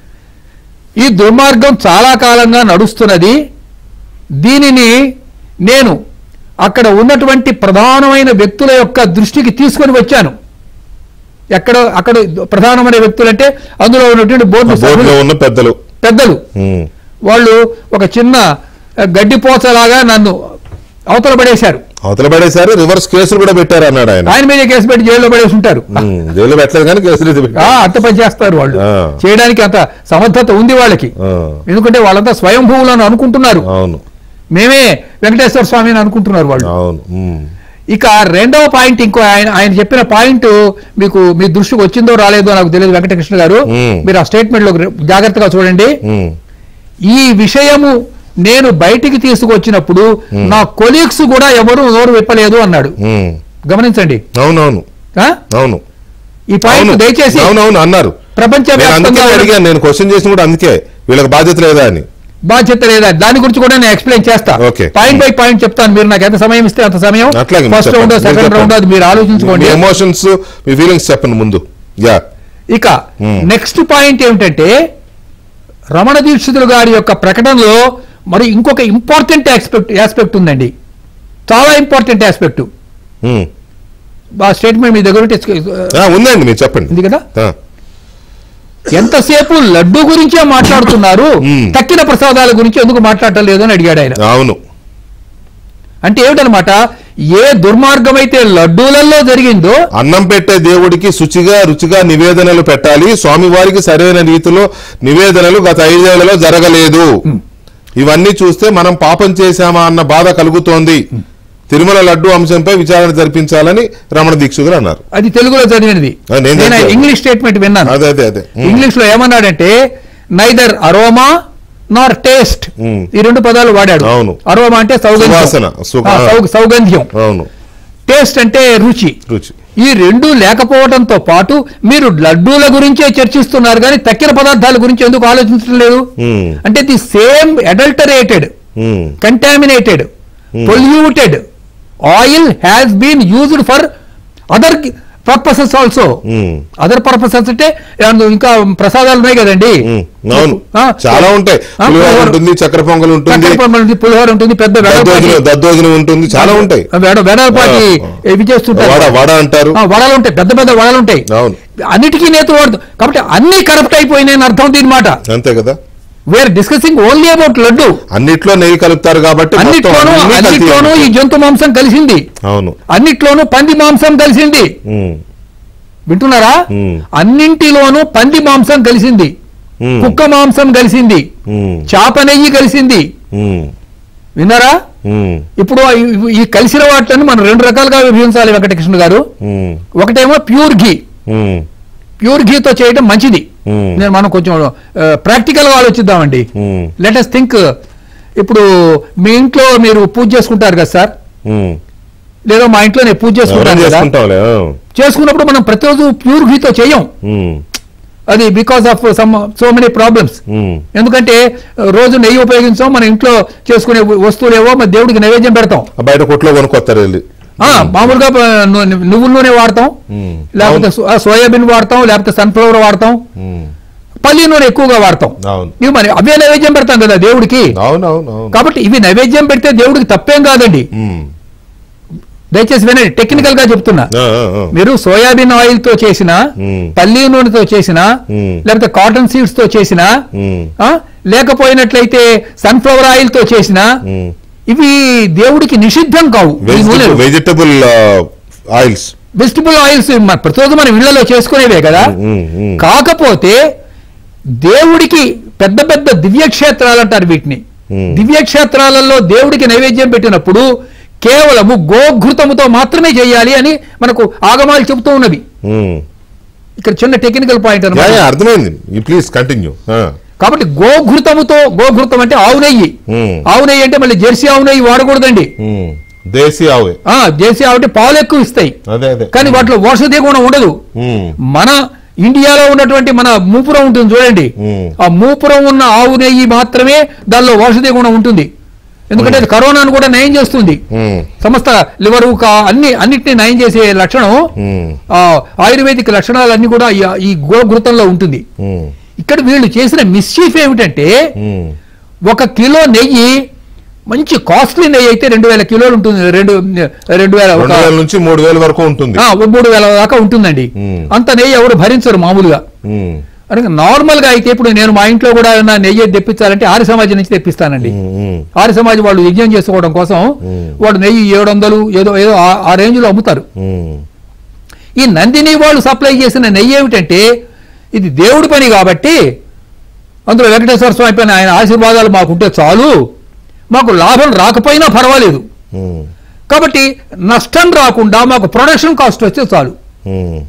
ఈ దుర్మార్గం చాలా కాలంగా నడుస్తున్నది దీనిని నేను అక్కడ ఉన్నటువంటి ప్రధానమైన వ్యక్తుల యొక్క దృష్టికి తీసుకొని వచ్చాను ఎక్కడ అక్కడ ప్రధానమైన వ్యక్తులు అంటే అందులో ఉన్నటువంటి బోర్డు బోర్డులో సభ్యులు, ఉన్న పెద్దలు పెద్దలు ఉమ్. వాళ్ళు ఒక చిన్న ఆ, గడ్డిపోచలాగా నన్ను అవతల పడేశారు అవతల పడేశారు రివర్స్ కేసులు కూడా పెట్టారు అన్నాడు ఆయన ఆయన మీద కేసు పెట్టి జైల్లో పడేసి ఉంటారు ఉమ్. జైల్లో పెట్టలేదు కానీ కేసులు అయితే ఆ, పెట్టారు అంత పని చేస్తారు వాళ్ళు ఆ. చేయడానికి అంత సమర్థత ఉంది వాళ్ళకి ఆ. ఎందుకంటే వాళ్ళంతా స్వయంభూవులు అని అనుకుంటున్నారు అవును మేమే వెంకటేశ్వర స్వామి అని అనుకుంటున్నారు వాళ్ళు అవును ఉమ్. ఇక రెండవ పాయింట్ ఇంకో ఆయన ఆయన చెప్పిన పాయింట్ మీకు మీ దృష్టికి వచ్చిందో రాలేదో నాకు తెలియదు వెంకటకృష్ణ గారు మ్మ్. మీరు ఆ స్టేట్మెంట్ లో జాగ్రత్తగా చూడండి ఉమ్. ఈ విషయము నేను బయటికి తీసుకొచ్చినప్పుడు నా కొలీగ్స్ కూడా ఎవరు నోరు విప్పలేదు అన్నాడు ఉమ్. గమనించండి అవునవును ఆ? అవును ఈ పాయింట్ అవును దయచేసి అవునవును అన్నారు ప్రపంచ నేను అందుకే అడిగాను నేను క్వశ్చన్ చేసిన కూడా అందుకే వీళ్ళకి బాధ్యత లేదా అని బాధ్యత లేదా దాని గురించి కూడా నేను ఎక్స్ప్లెయిన్ చేస్తా Okay. పాయింట్ బై పాయింట్ చెప్తాను మీరు నాకు ఎంత సమయం ఇస్తే అంత సమయం అట్లాగే మీరు ఫస్ట్ రౌండ్ చెప్పండి. సెకండ్ మీరు రౌండ్ అది మీరు మీ ఆలోచించుకోండి ఎమోషన్స్ మీ ఫీలింగ్స్ చెప్పండి ముందు యా ఇక Hmm. నెక్స్ట్ పాయింట్ ఏమిటంటే రమణ దీక్షితులు గారి యొక్క ప్రకటనలో మరి ఇంకొక ఇంపార్టెంట్ ఆస్పెక్ట్ ఆస్పెక్ట్ ఉందండి చాలా ఇంపార్టెంట్ ఆస్పెక్ట్ ఉమ్. ఆ స్టేట్మెంట్ మీ దగ్గర ఉంటే ఆ, ఉందండి మీరు చెప్పండి ఉంది కదా ఆ. ఎంతసేపు లడ్డు గురించే మాట్లాడుతున్నారు Hmm. తక్కిన ప్రసాదాల గురించి ఎందుకు మాట్లాడటం లేదు అని అడిగాడు ఆయన అవును అంటే ఏమిటనమాట ఏ దుర్మార్గం అయితే లడ్డూలలో జరిగిందో అన్నం పెట్టే దేవుడికి శుచిగా రుచిగా నివేదనలు పెట్టాలి స్వామివారికి సరైన రీతిలో నివేదనలు గత ఐదేళ్లలో జరగలేదు ఇవన్నీ చూస్తే మనం పాపం చేశామా అన్న బాధ కలుగుతోంది తిరుమల లడ్డు అంశంపై విచారణ జరిపించాలని రమణ దీక్షితులు అన్నారు అది తెలుగులో చదివినది ఆ, నేను నేను చదివాను. ఇంగ్లీష్ స్టేట్మెంట్ విన్నాను అదే అదే అదే ఉమ్. ఇంగ్లీష్ లో ఏమన్నాడంటే neither aroma nor taste hmm. ఈ రెండు పదాలు వాడాడు అవును. అరోమా అంటే సౌగంధ్యం సువాసన, సు- ఆ, సౌ- సౌగంధ్యం అవును టేస్ట్ అంటే రుచి రుచి ఈ రెండు లేకపోవడంతో పాటు మీరు లడ్డూల గురించే చర్చిస్తున్నారు కానీ తక్కిన పదార్థాల గురించి ఎందుకు ఆలోచించడం లేదు ఉమ్. అంటే the same adulterated um. Contaminated polluted oil has been used for other purposes also um. Other purposes అంటే ఏమన్నా ఇంకా ప్రసాదాలు ఉన్నాయి కదండి ఉమ్. అవును ఆ, చాలా ఉంటాయి ఆ, పులిహోర పులిహోర. ఉంటుంది చక్కెర పొంగల్ ఉంటుంది చక్కెర పొంగల్ ఉంటుంది, పులిహోర ఉంటుంది పెద్ద వెడల్పాటి దద్దోజనం దద్దోజనం ఉంటుంది చాలా ఉంటాయి వెడ- వెడల్పాటి ఆ, ఇవి చేస్తుంటారు వడ వడ అంటారు ఆ, వడలు ఉంటాయి పెద్ద పెద్ద వడలు ఉంటాయి అవును అన్నిటికీ నేతలు వాడుతాం కాబట్టి అన్ని కరప్ట్ అయిపోయినాయని అర్థం దీని మాట అంతే కదా we're discussing only about laddu అన్నిట్లో నెయ్యి కలుపుతారు కాబట్టి మొత్తం అన్నిట్లోనూ అన్నీ కల్తీ అన్నిట్లోనూ ఈ ఉంటాయి. జంతు మాంసం కలిసింది అవును అన్నిట్లోనూ పంది మాంసం కలిసింది ఉమ్. వింటున్నారా ఉమ్. అన్నింటిలోనూ పంది మాంసం కలిసింది ఉమ్. కుక్క మాంసం కలిసింది ఉమ్. చేప నెయ్యి కలిసింది ఉమ్. విన్నారా ఉమ్. ఇప్పుడు ఈ- ఈ కలిసిన వాటిని మనం రెండు రకాలుగా విభజించాలి వెంకటకృష్ణ గారు ఉమ్. ఒకటేమో ప్యూర్ ఘీ ఉమ్. ప్యూర్ ఘీతో చేయడం మంచిది ఉమ్. నేను మనం కొంచెం ప్రాక్టికల్ గా ఆలోచిద్దామండి ఉమ్. లెటెస్ట్ థింక్ ఇప్పుడు మీ ఇంట్లో మీరు పూజ చేసుకుంటారు కదా సార్ ఉమ్. లేదా మా ఇంట్లో నేను పూజ ఎవరైనా చేసుకుంటాను కదా చేసుకుంటాంలే ఆ. చేసుకున్నప్పుడు మనం ప్రతిరోజు ప్యూర్ ఘీతో చేయం ఉమ్. అది because of some so many problems um, ఎందుకంటే ఆ, రోజు నెయ్యి ఉపయోగించాం మన ఇంట్లో చేసుకునే వస్తువులు ఏవో మన దేవుడికి నైవేద్యం పెడతాం బయట కొట్లో కొనుక్కొస్తారు వెళ్ళి ఆ, మామూలుగా ఆ, ను- నువ్వుల నూనె వాడతాం ఉమ్, లేకపోతే సో- ఆ, సోయాబీన్ వాడతాం లేకపోతే సన్ఫ్లవర్ వాడతాం ఉమ్, పల్లి నూనె ఎక్కువగా వాడతాం అవును ఇవి మరి అవే నైవేద్యం పెడతాం కదా దేవుడికి అవును అవును అవును కాబట్టి ఇవి నైవేద్యం పెడితే దేవుడికి తప్పేం కాదండి ఉమ్, దయచేసి వినండి టెక్నికల్ గా చెప్తున్నా ఆ, ఆ, ఆ. మీరు సోయాబీన్ ఆయిల్ తో చేసిన మ్మ్. పల్లి నూనెతో చేసిన మ్మ్. లేకపోతే కాటన్ సీడ్స్ తో చేసిన ఉమ్, ఆ, లేకపోయినట్లయితే సన్ఫ్లవర్ ఆయిల్ తో చేసిన ఉమ్. ఇవి దేవుడికి నిషిద్ధం కావు ఈ వెజిటబుల్ నూనెలు వెజిటబుల్ ఆయిల్స్ వెజిటబుల్ ఆయిల్స్ మన ప్రతిరోజు మనం ఇళ్లలో చేసుకునేవే కదా ఉమ్, ఉమ్. కాకపోతే దేవుడికి పెద్ద పెద్ద దివ్యక్షేత్రాలు అంటారు వీటిని Hmm. దివ్యక్షేత్రాలలో దేవుడికి నైవేద్యం పెట్టినప్పుడు కేవలము గోఘృతముతో మాత్రమే చేయాలి అని మనకు ఆగమాలు చెబుతూ ఉన్నవి ఉమ్. ఇక్కడ చిన్న టెక్నికల్ పాయింట్ యా, అన్నమాట యా, అర్థమైంది యూ ప్లీజ్ కంటిన్యూ కాబట్టి గోఘృతముతో గోఘృతం అంటే ఆవు నెయ్యి Hmm. ఆవు నెయ్యి అంటే మళ్ళీ జెర్సీ ఆవు నెయ్యి వాడకూడదండి దేశీ ఆవే ఆ జెర్సీ ఆవు అంటే పాలు ఎక్కువ ఇస్తాయి అదే అదే కానీ వాటిలో ఔషధి గుణం ఉండదు ఉమ్, మన ఇండియాలో ఉన్నటువంటి మన మూపురం ఉంటుంది చూడండి మ్మ్. ఆ మూపురం ఉన్న ఆవు నెయ్యి మాత్రమే దానిలో ఔషధి గుణం ఉంటుంది ఎందుకంటే అది కరోనాను కూడా నయం చేస్తుంది ఉమ్, సమస్త లివర్ అన్ని అన్నిటిని నయం చేసే లక్షణం ఉమ్, ఆ ఆయుర్వేదిక్ లక్షణాలన్నీ కూడా ఈ- ఈ గోఘృతంలో ఉంటుంది ఉమ్, ఇక్కడ వీళ్ళు చేసిన మిస్చీఫ్ ఏమిటంటే ఉమ్. ఒక కిలో నెయ్యి మంచి కాస్ట్లీ నెయ్యి అయితే రెండు వేల కిలోలు ఉంటుంది రెండు రెండు వేల ఒక రెండు వేల నుంచి మూడు వేల వరకు ఉంటుంది ఆ, మూడు వేల దాకా ఉంటుందండి మ్మ్. అంత నెయ్యి ఎవరు భరించరు మామూలుగా ఉమ్, అని నార్మల్ గా అయితే ఇప్పుడు నేను మా ఇంట్లో కూడా ఏమన్నా నెయ్యి తెప్పించాలంటే ఆర్య సమాజం నుంచి తెప్పిస్తానండి ఉమ్, ఉమ్, ఆర్య సమాజ్ వాళ్ళు యజ్ఞం చేసుకోవడం కోసం మ్మ్. వాడు నెయ్యి ఏడు వందలు ఏదో ఏదో ఆ- ఆ రేంజ్ లో అమ్ముతారు ఉమ్, ఈ నందిని వాళ్ళు సప్లై చేసిన నెయ్యి ఏమిటంటే ఇది దేవుడి పని కాబట్టి అందులో వెంకటేశ్వర స్వామి పైన ఆయన ఆశీర్వాదాలు మాకుంటే చాలు మాకు లాభం రాకపోయినా పర్వాలేదు ఉమ్, కాబట్టి నష్టం రాకుండా మాకు ప్రొడక్షన్ కాస్ట్ వస్తే చాలు ఉమ్.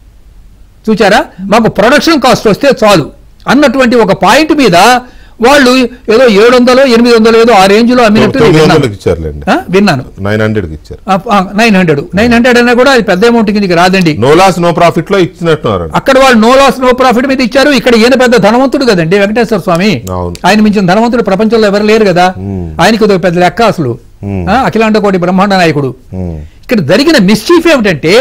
చూచారా మాకు ప్రొడక్షన్ కాస్ట్ వస్తే చాలు అన్నటువంటి ఒక పాయింట్ మీద వాళ్ళు ఏదో ఏడు వందలు ఎనిమిది వందలు ఏదో ఆ రేంజ్ లో అమ్మినట్టు నేను తొమ్మిది విన్నాను. వందలకి ఇచ్చారులేండి ఆ, విన్నాను నైన్ హండ్రెడ్ కి ఇచ్చారు నైన్ హండ్రెడ్ నైన్ హండ్రెడ్ అయినా కూడా అది పెద్ద అమౌంట్ కిందకి రాదండి నో లాస్ నో ప్రాఫిట్ లో ఇచ్చినట్టున్నారు అక్కడ వాళ్ళు నో లాస్ నో ప్రాఫిట్ మీద ఇచ్చారు ఇక్కడ ఈయన పెద్ద ధనవంతుడు కదండి వెంకటేశ్వర స్వామి అవును. ఆయన మించిన ధనవంతుడు ప్రపంచంలో ఎవరు లేరు కదా మ్మ్. ఆయనకి ఇదో పెద్ద లెక్క అసలు మ్మ్. ఆ, అఖిలాండ కోటి బ్రహ్మాండ నాయకుడు ఉమ్, ఇక్కడ జరిగిన మిస్చీఫ్ ఏమిటంటే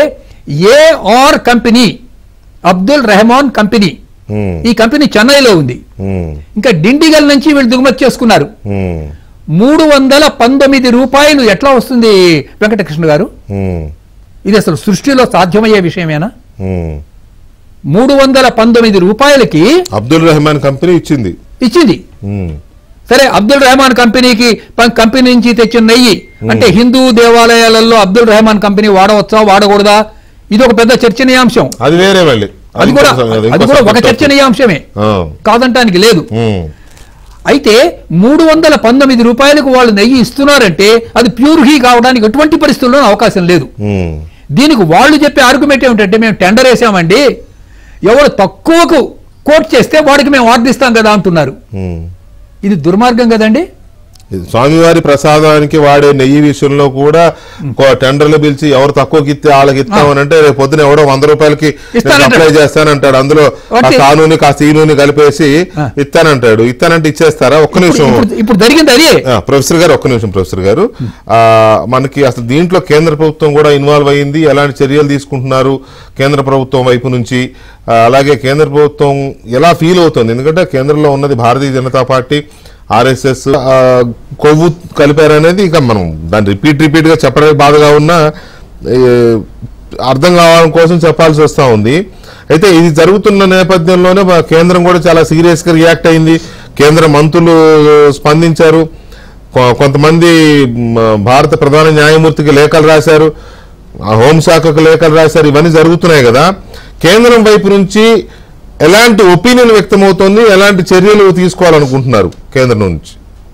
AR company Abdul Rahman company um, ఈ కంపెనీ చెన్నైలో ఉంది ఉమ్, ఇంకా డిండిగల్ నుంచి వీళ్ళు దిగుమతి చేసుకున్నారు ఉమ్, మూడు వందల పంతొమ్మిది రూపాయలు ఎట్లా వస్తుంది వెంకటకృష్ణ గారు ఉమ్, ఇది అసలు సృష్టిలో సాధ్యమయ్యే విషయమేనా ఉమ్. మూడు వందల పంతొమ్మిది రూపాయలకి అబ్దుల్ రెహమాన్ కంపెనీ ఇచ్చింది ఇచ్చింది ఉమ్, సరే అబ్దుల్ రెహమాన్ కంపెనీకి ప- కంపెనీ నుంచి తెచ్చిన నెయ్యి అంటే హిందూ దేవాలయాలలో అబ్దుల్ రెహమాన్ కంపెనీ వాడవచ్చా వాడకూడదా ఇది ఒక పెద్ద చర్చనీయాంశం అది వేరే మళ్ళీ అది కూడా ఇంకో సంగతి, అది ఇంకో కూడా ఒక subject. చర్చనీయాంశమే ఆ, కాదంటానికి లేదు ఉమ్, అయితే మూడు వందల పంతొమ్మిది రూపాయలకు వాళ్ళు నెయ్యి ఇస్తున్నారంటే అది ప్యూర్ హీ కావడానికి ఎటువంటి పరిస్థితుల్లో అవకాశం లేదు ఉమ్, దీనికి వాళ్ళు చెప్పే ఆర్గ్యుమెంట్ ఏమిటంటే మేము టెండర్ వేసామండి ఎవరు తక్కువకు కోట్ చేస్తే వాడికి మేము వార్దిస్తాం కదా అంటున్నారు ఉమ్. ఇది దుర్మార్గం కదండి ఇది స్వామివారి ప్రసాదానికి వాడే నెయ్యి విషయంలో కూడా కో- టెండర్లు పిలిచి ఎవరు తక్కువకి ఇస్తే వాళ్ళకి ఇస్తామని అంటే రేపు పొద్దున ఎవడో వంద రూపాయలకి ఇస్తానంటాడు. అప్లై చేస్తానంటాడు అందులో ఒకటి- కాస్త ఆ నూనె కాస్త ఈ నూనె కలిపేసి ఆ. ఇస్తానంటాడు ఇస్తానంటే ఇచ్చేస్తారా ఒక్క నిమిషం ఇప్పుడు- ఇప్పుడు జరిగింది అదే ఆ, ప్రొఫెసర్ గారు ఒక్క నిమిషం ప్రొఫెసర్ గారు ఆ, మనకి అసలు దీంట్లో కేంద్ర ప్రభుత్వం కూడా ఇన్వాల్వ్ అయ్యింది ఎలాంటి చర్యలు తీసుకుంటున్నారు కేంద్ర ప్రభుత్వం వైపు నుంచి ఆ, అలాగే కేంద్ర ప్రభుత్వం ఎలా ఫీల్ అవుతుంది ఎందుకంటే కేంద్రంలో ఉన్నది భారతీయ జనతా పార్టీ ఆర్ఎస్ఎస్ కొవ్వు కలిపారనేది ఇక మనం దాన్ని రిపీట్ రిపీట్ గా చెప్పడానికి బాధగా ఉన్నా ఏ, అర్థం కావడం కోసం చెప్పాల్సి వస్తూ ఉంది అయితే ఇది జరుగుతున్న నేపథ్యంలోనే మా కేంద్రం కూడా చాలా సీరియస్ గా రియాక్ట్ అయింది కేంద్ర మంత్రులు స్పందించారు కొ- కొంతమంది మ, భారత ప్రధాన న్యాయమూర్తికి లేఖలు రాశారు ఆ హోంశాఖకు లేఖలు రాశారు ఇవన్నీ జరుగుతున్నాయి కదా కేంద్రం వైపు నుంచి ఎలాంటి ఒపీనియన్ వ్యక్తమవుతోంది ఎలాంటి చర్యలు తీసుకోవాలనుకుంటున్నారు కేంద్రం నుంచి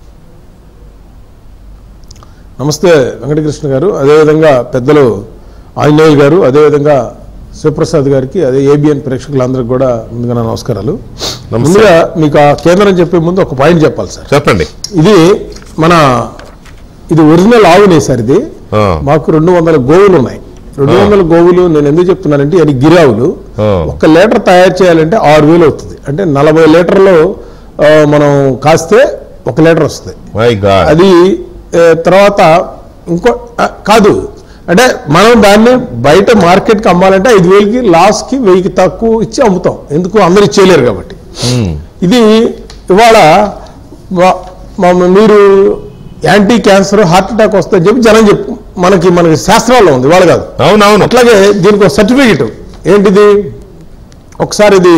నమస్తే వెంకటకృష్ణ గారు అదేవిధంగా పెద్దలు ఆంజనేయులు గారు అదేవిధంగా శివప్రసాద్ గారికి అదే ఏబిఎన్ ప్రేక్షకులందరికీ కూడా ముందుగా నా నమస్కారాలు ముందుగా మీకు ఆ కేంద్రం చెప్పే ముందు ఒక పాయింట్ చెప్పాలి సార్ చెప్పండి ఇది మన ఇది ఒరిజినల్ ఆవునే సార్ ఇది ఆ. మాకు రెండు వందల గోవులు ఉన్నాయి రెండు వందల గోవులు నేను ఎందుకు చెప్తున్నానంటే అది గిరావులు ఆ. ఒక లీటర్ తయారు చేయాలంటే ఆరు వేలు అవుతుంది అంటే నలభై లీటర్లు ఆ, మనం కాస్తే ఒక లీటర్ వస్తుంది మై గాడ్ అది ఏ, తర్వాత ఇంకో ఆ, కాదు అంటే మనం దాన్ని బయట మార్కెట్కి అమ్మాలంటే ఐదు వేలకి లాస్కి వెయ్యికి తక్కువ ఇచ్చి అమ్ముతాం ఎందుకు అందరు ఇచ్చేయలేరు కాబట్టి ఇది ఇవాళ వా- మా- మీరు యాంటీ క్యాన్సర్ హార్ట్ అటాక్ వస్తుందని చెప్పి జనం చెప్పు మనకి మనకి శాస్త్రాల్లో ఉంది ఇవాళ కాదు అవునవును అట్లాగే దీనికి ఒక సర్టిఫికెట్ ఏంటిది ఒకసారి ఇది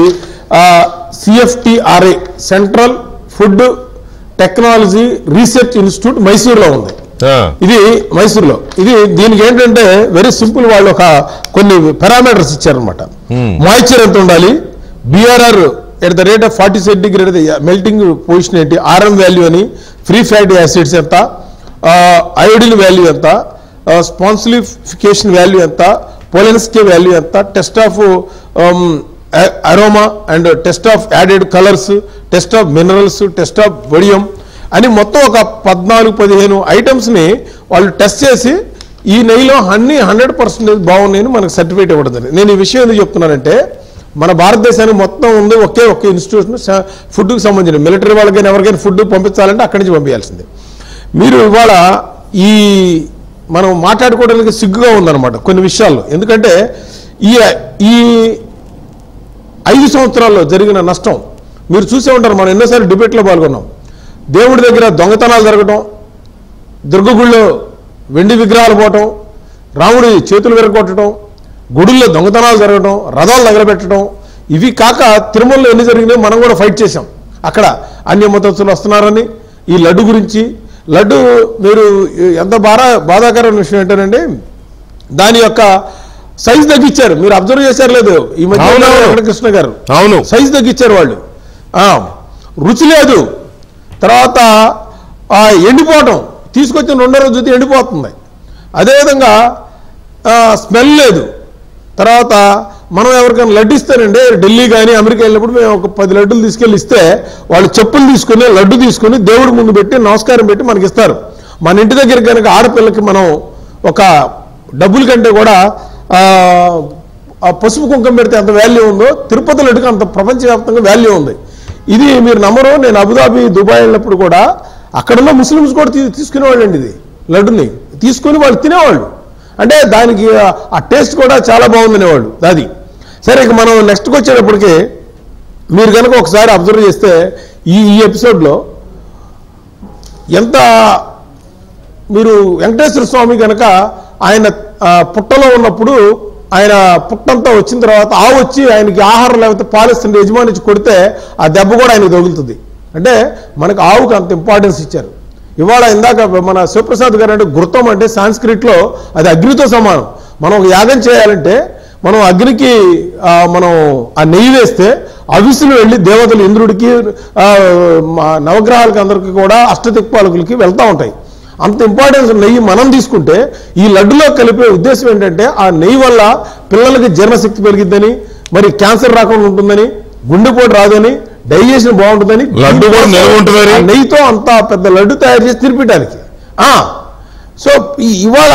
CFTRA central food technology research institute మైసూర్లో ఉంది ఆ, ఇది మైసూర్లో ఇది దీనికి ఏంటంటే వెరీ సింపుల్ వాళ్ళు ఒక కొన్ని పారామీటర్స్ ఇచ్చారనమాట Hmm. మాయిశ్చర్ ఎంత ఉండాలి BRR at the rate of forty centigrade melting position ఏంటి ఆర్ఎం వాల్యూ అని ఫ్రీ ఫ్యాటీ యాసిడ్స్ ఎంత అయోడిన్ వాల్యూ ఎంత స్పాన్సిలిఫికేషన్ వాల్యూ ఎంత పోలెన్స్కే వాల్యూ ఎంత test of aroma and test of added colours test of minerals test of బొడియం అని మొత్తం ఒక పద్నాలుగు పదిహేను ఐటమ్స్ని వాళ్ళు టెస్ట్ చేసి ఈ నెయ్యిలో అన్ని హండ్రెడ్ పర్సెంటేజ్ బాగున్నాయని మనకు సర్టిఫికేట్ ఇవ్వడం జరిగింది నేను ఈ విషయం ఎందుకు చెప్తున్నానంటే మన భారతదేశానికి మొత్తం ఉంది ఒకే ఒకే ఇన్స్టిట్యూషన్ ఫుడ్కి సంబంధించిన మిలిటరీ వాళ్ళకైనా ఎవరికైనా ఫుడ్ పంపించాలంటే అక్కడి నుంచి పంపించాల్సిందే మీరు ఇవాళ ఈ మనం మాట్లాడుకోవడానికి సిగ్గుగా ఉందన్నమాట కొన్ని విషయాల్లో ఎందుకంటే ఈ ఈ ఐదు సంవత్సరాల్లో జరిగిన నష్టం మీరు చూసే ఉంటారు మనం ఎన్నోసార్లు డిబేట్లో పాల్గొన్నాం దేవుడి దగ్గర దొంగతనాలు జరగటం దుర్గగుళ్ళో వెండి విగ్రహాలు పోవటం రాముడి చేతులు విరగొట్టడం గుడుల్లో దొంగతనాలు జరగటం రథాలు తగలబెట్టడం ఇవి కాక తిరుమలలో ఎన్ని జరిగినాయి మనం కూడా ఫైట్ చేశాం అక్కడ అన్య మతస్థులు వస్తున్నారని ఈ లడ్డు గురించి లడ్డు మీరు ఎంత బాధ బాధాకరమైన విషయం ఏంటంటే దాని యొక్క సైజ్ తగ్గించారు మీరు అబ్జర్వ్ చేశారు లేదు ఈ మధ్య అవునవును. వెంకటకృష్ణ గారు అవును సైజ్ తగ్గించారు వాళ్ళు ఆ, రుచి లేదు తర్వాత ఆ, ఎండిపోవటం తీసుకొచ్చిన రెండో రోజు చూస్తే ఎండిపోతుంది అదేవిధంగా ఆ, స్మెల్ లేదు తర్వాత మనం ఎవరికైనా లడ్డు ఇస్తానండి ఢిల్లీ కానీ అమెరికా వెళ్ళినప్పుడు మేము ఒక పది లడ్డులు తీసుకెళ్ళి ఇస్తే వాళ్ళు చెప్పులు తీసుకుని లడ్డు తీసుకుని దేవుడి ముందు పెట్టి నమస్కారం పెట్టి మనకి ఇస్తారు మన ఇంటి దగ్గర కనుక ఆడపిల్లకి మనం ఒక డబ్బుల కంటే కూడా ఆ, ఆ పసుపు కుంకం పెడితే ఎంత వాల్యూ ఉందో తిరుపతి లడ్డుకి అంత ప్రపంచవ్యాప్తంగా వాల్యూ ఉంది ఇది మీరు నమ్మరు నేను అబుదాబి దుబాయ్ వెళ్ళినప్పుడు కూడా అక్కడున్న ముస్లిమ్స్ కూడా తీ తీసుకునేవాళ్ళు అండి ఇది లడ్డుని తీసుకొని వాళ్ళు తినేవాళ్ళు అంటే దానికి ఆ- ఆ టేస్ట్ కూడా చాలా బాగుందనేవాళ్ళు అది సరే ఇక మనం నెక్స్ట్కి వచ్చేటప్పటికి మీరు కనుక ఒకసారి అబ్జర్వ్ చేస్తే ఈ ఈ ఎపిసోడ్లో ఎంత మీరు వెంకటేశ్వర స్వామి కనుక ఆయన ఆ, పుట్టలో ఉన్నప్పుడు ఆయన పుట్టంతా వచ్చిన తర్వాత ఆవు వచ్చి ఆయనకి ఆహారం లేకపోతే పాలిస్తుంటే యజమాని ఇచ్చి కొడితే ఆ దెబ్బ కూడా ఆయనకు తగులుతుంది అంటే మనకు ఆవుకి అంత ఇంపార్టెన్స్ ఇచ్చారు ఇవాళ ఇందాక మన శివప్రసాద్ గారు అంటే గుర్తం అంటే సాంస్క్రిట్లో అది అగ్నితో సమానం మనం ఒక యాగం చేయాలంటే మనం అగ్నికి ఆ, మనం ఆ నెయ్యి వేస్తే అవిసులు వెళ్ళి దేవతలు ఇంద్రుడికి ఆ, మా నవగ్రహాలకి అందరికీ కూడా అష్టదిక్పాలకులకి వెళ్తూ ఉంటాయి అంత ఇంపార్టెన్స్ నెయ్యి మనం తీసుకుంటే ఈ లడ్డులో కలిపే ఉద్దేశం ఏంటంటే ఆ నెయ్యి వల్ల పిల్లలకి జీర్ణశక్తి పెరిగిద్దని మరి క్యాన్సర్ రాకుండా ఉంటుందని గుండెపోటు రాదని డైజెషన్ బాగుంటుందని లడ్డు కూడా నిల్వ ఉంటుందని. ఆ నెయ్యితో అంత పెద్ద లడ్డు తయారు చేసి తినిపించడానికి ఆ, సో ఈ ఇవాళ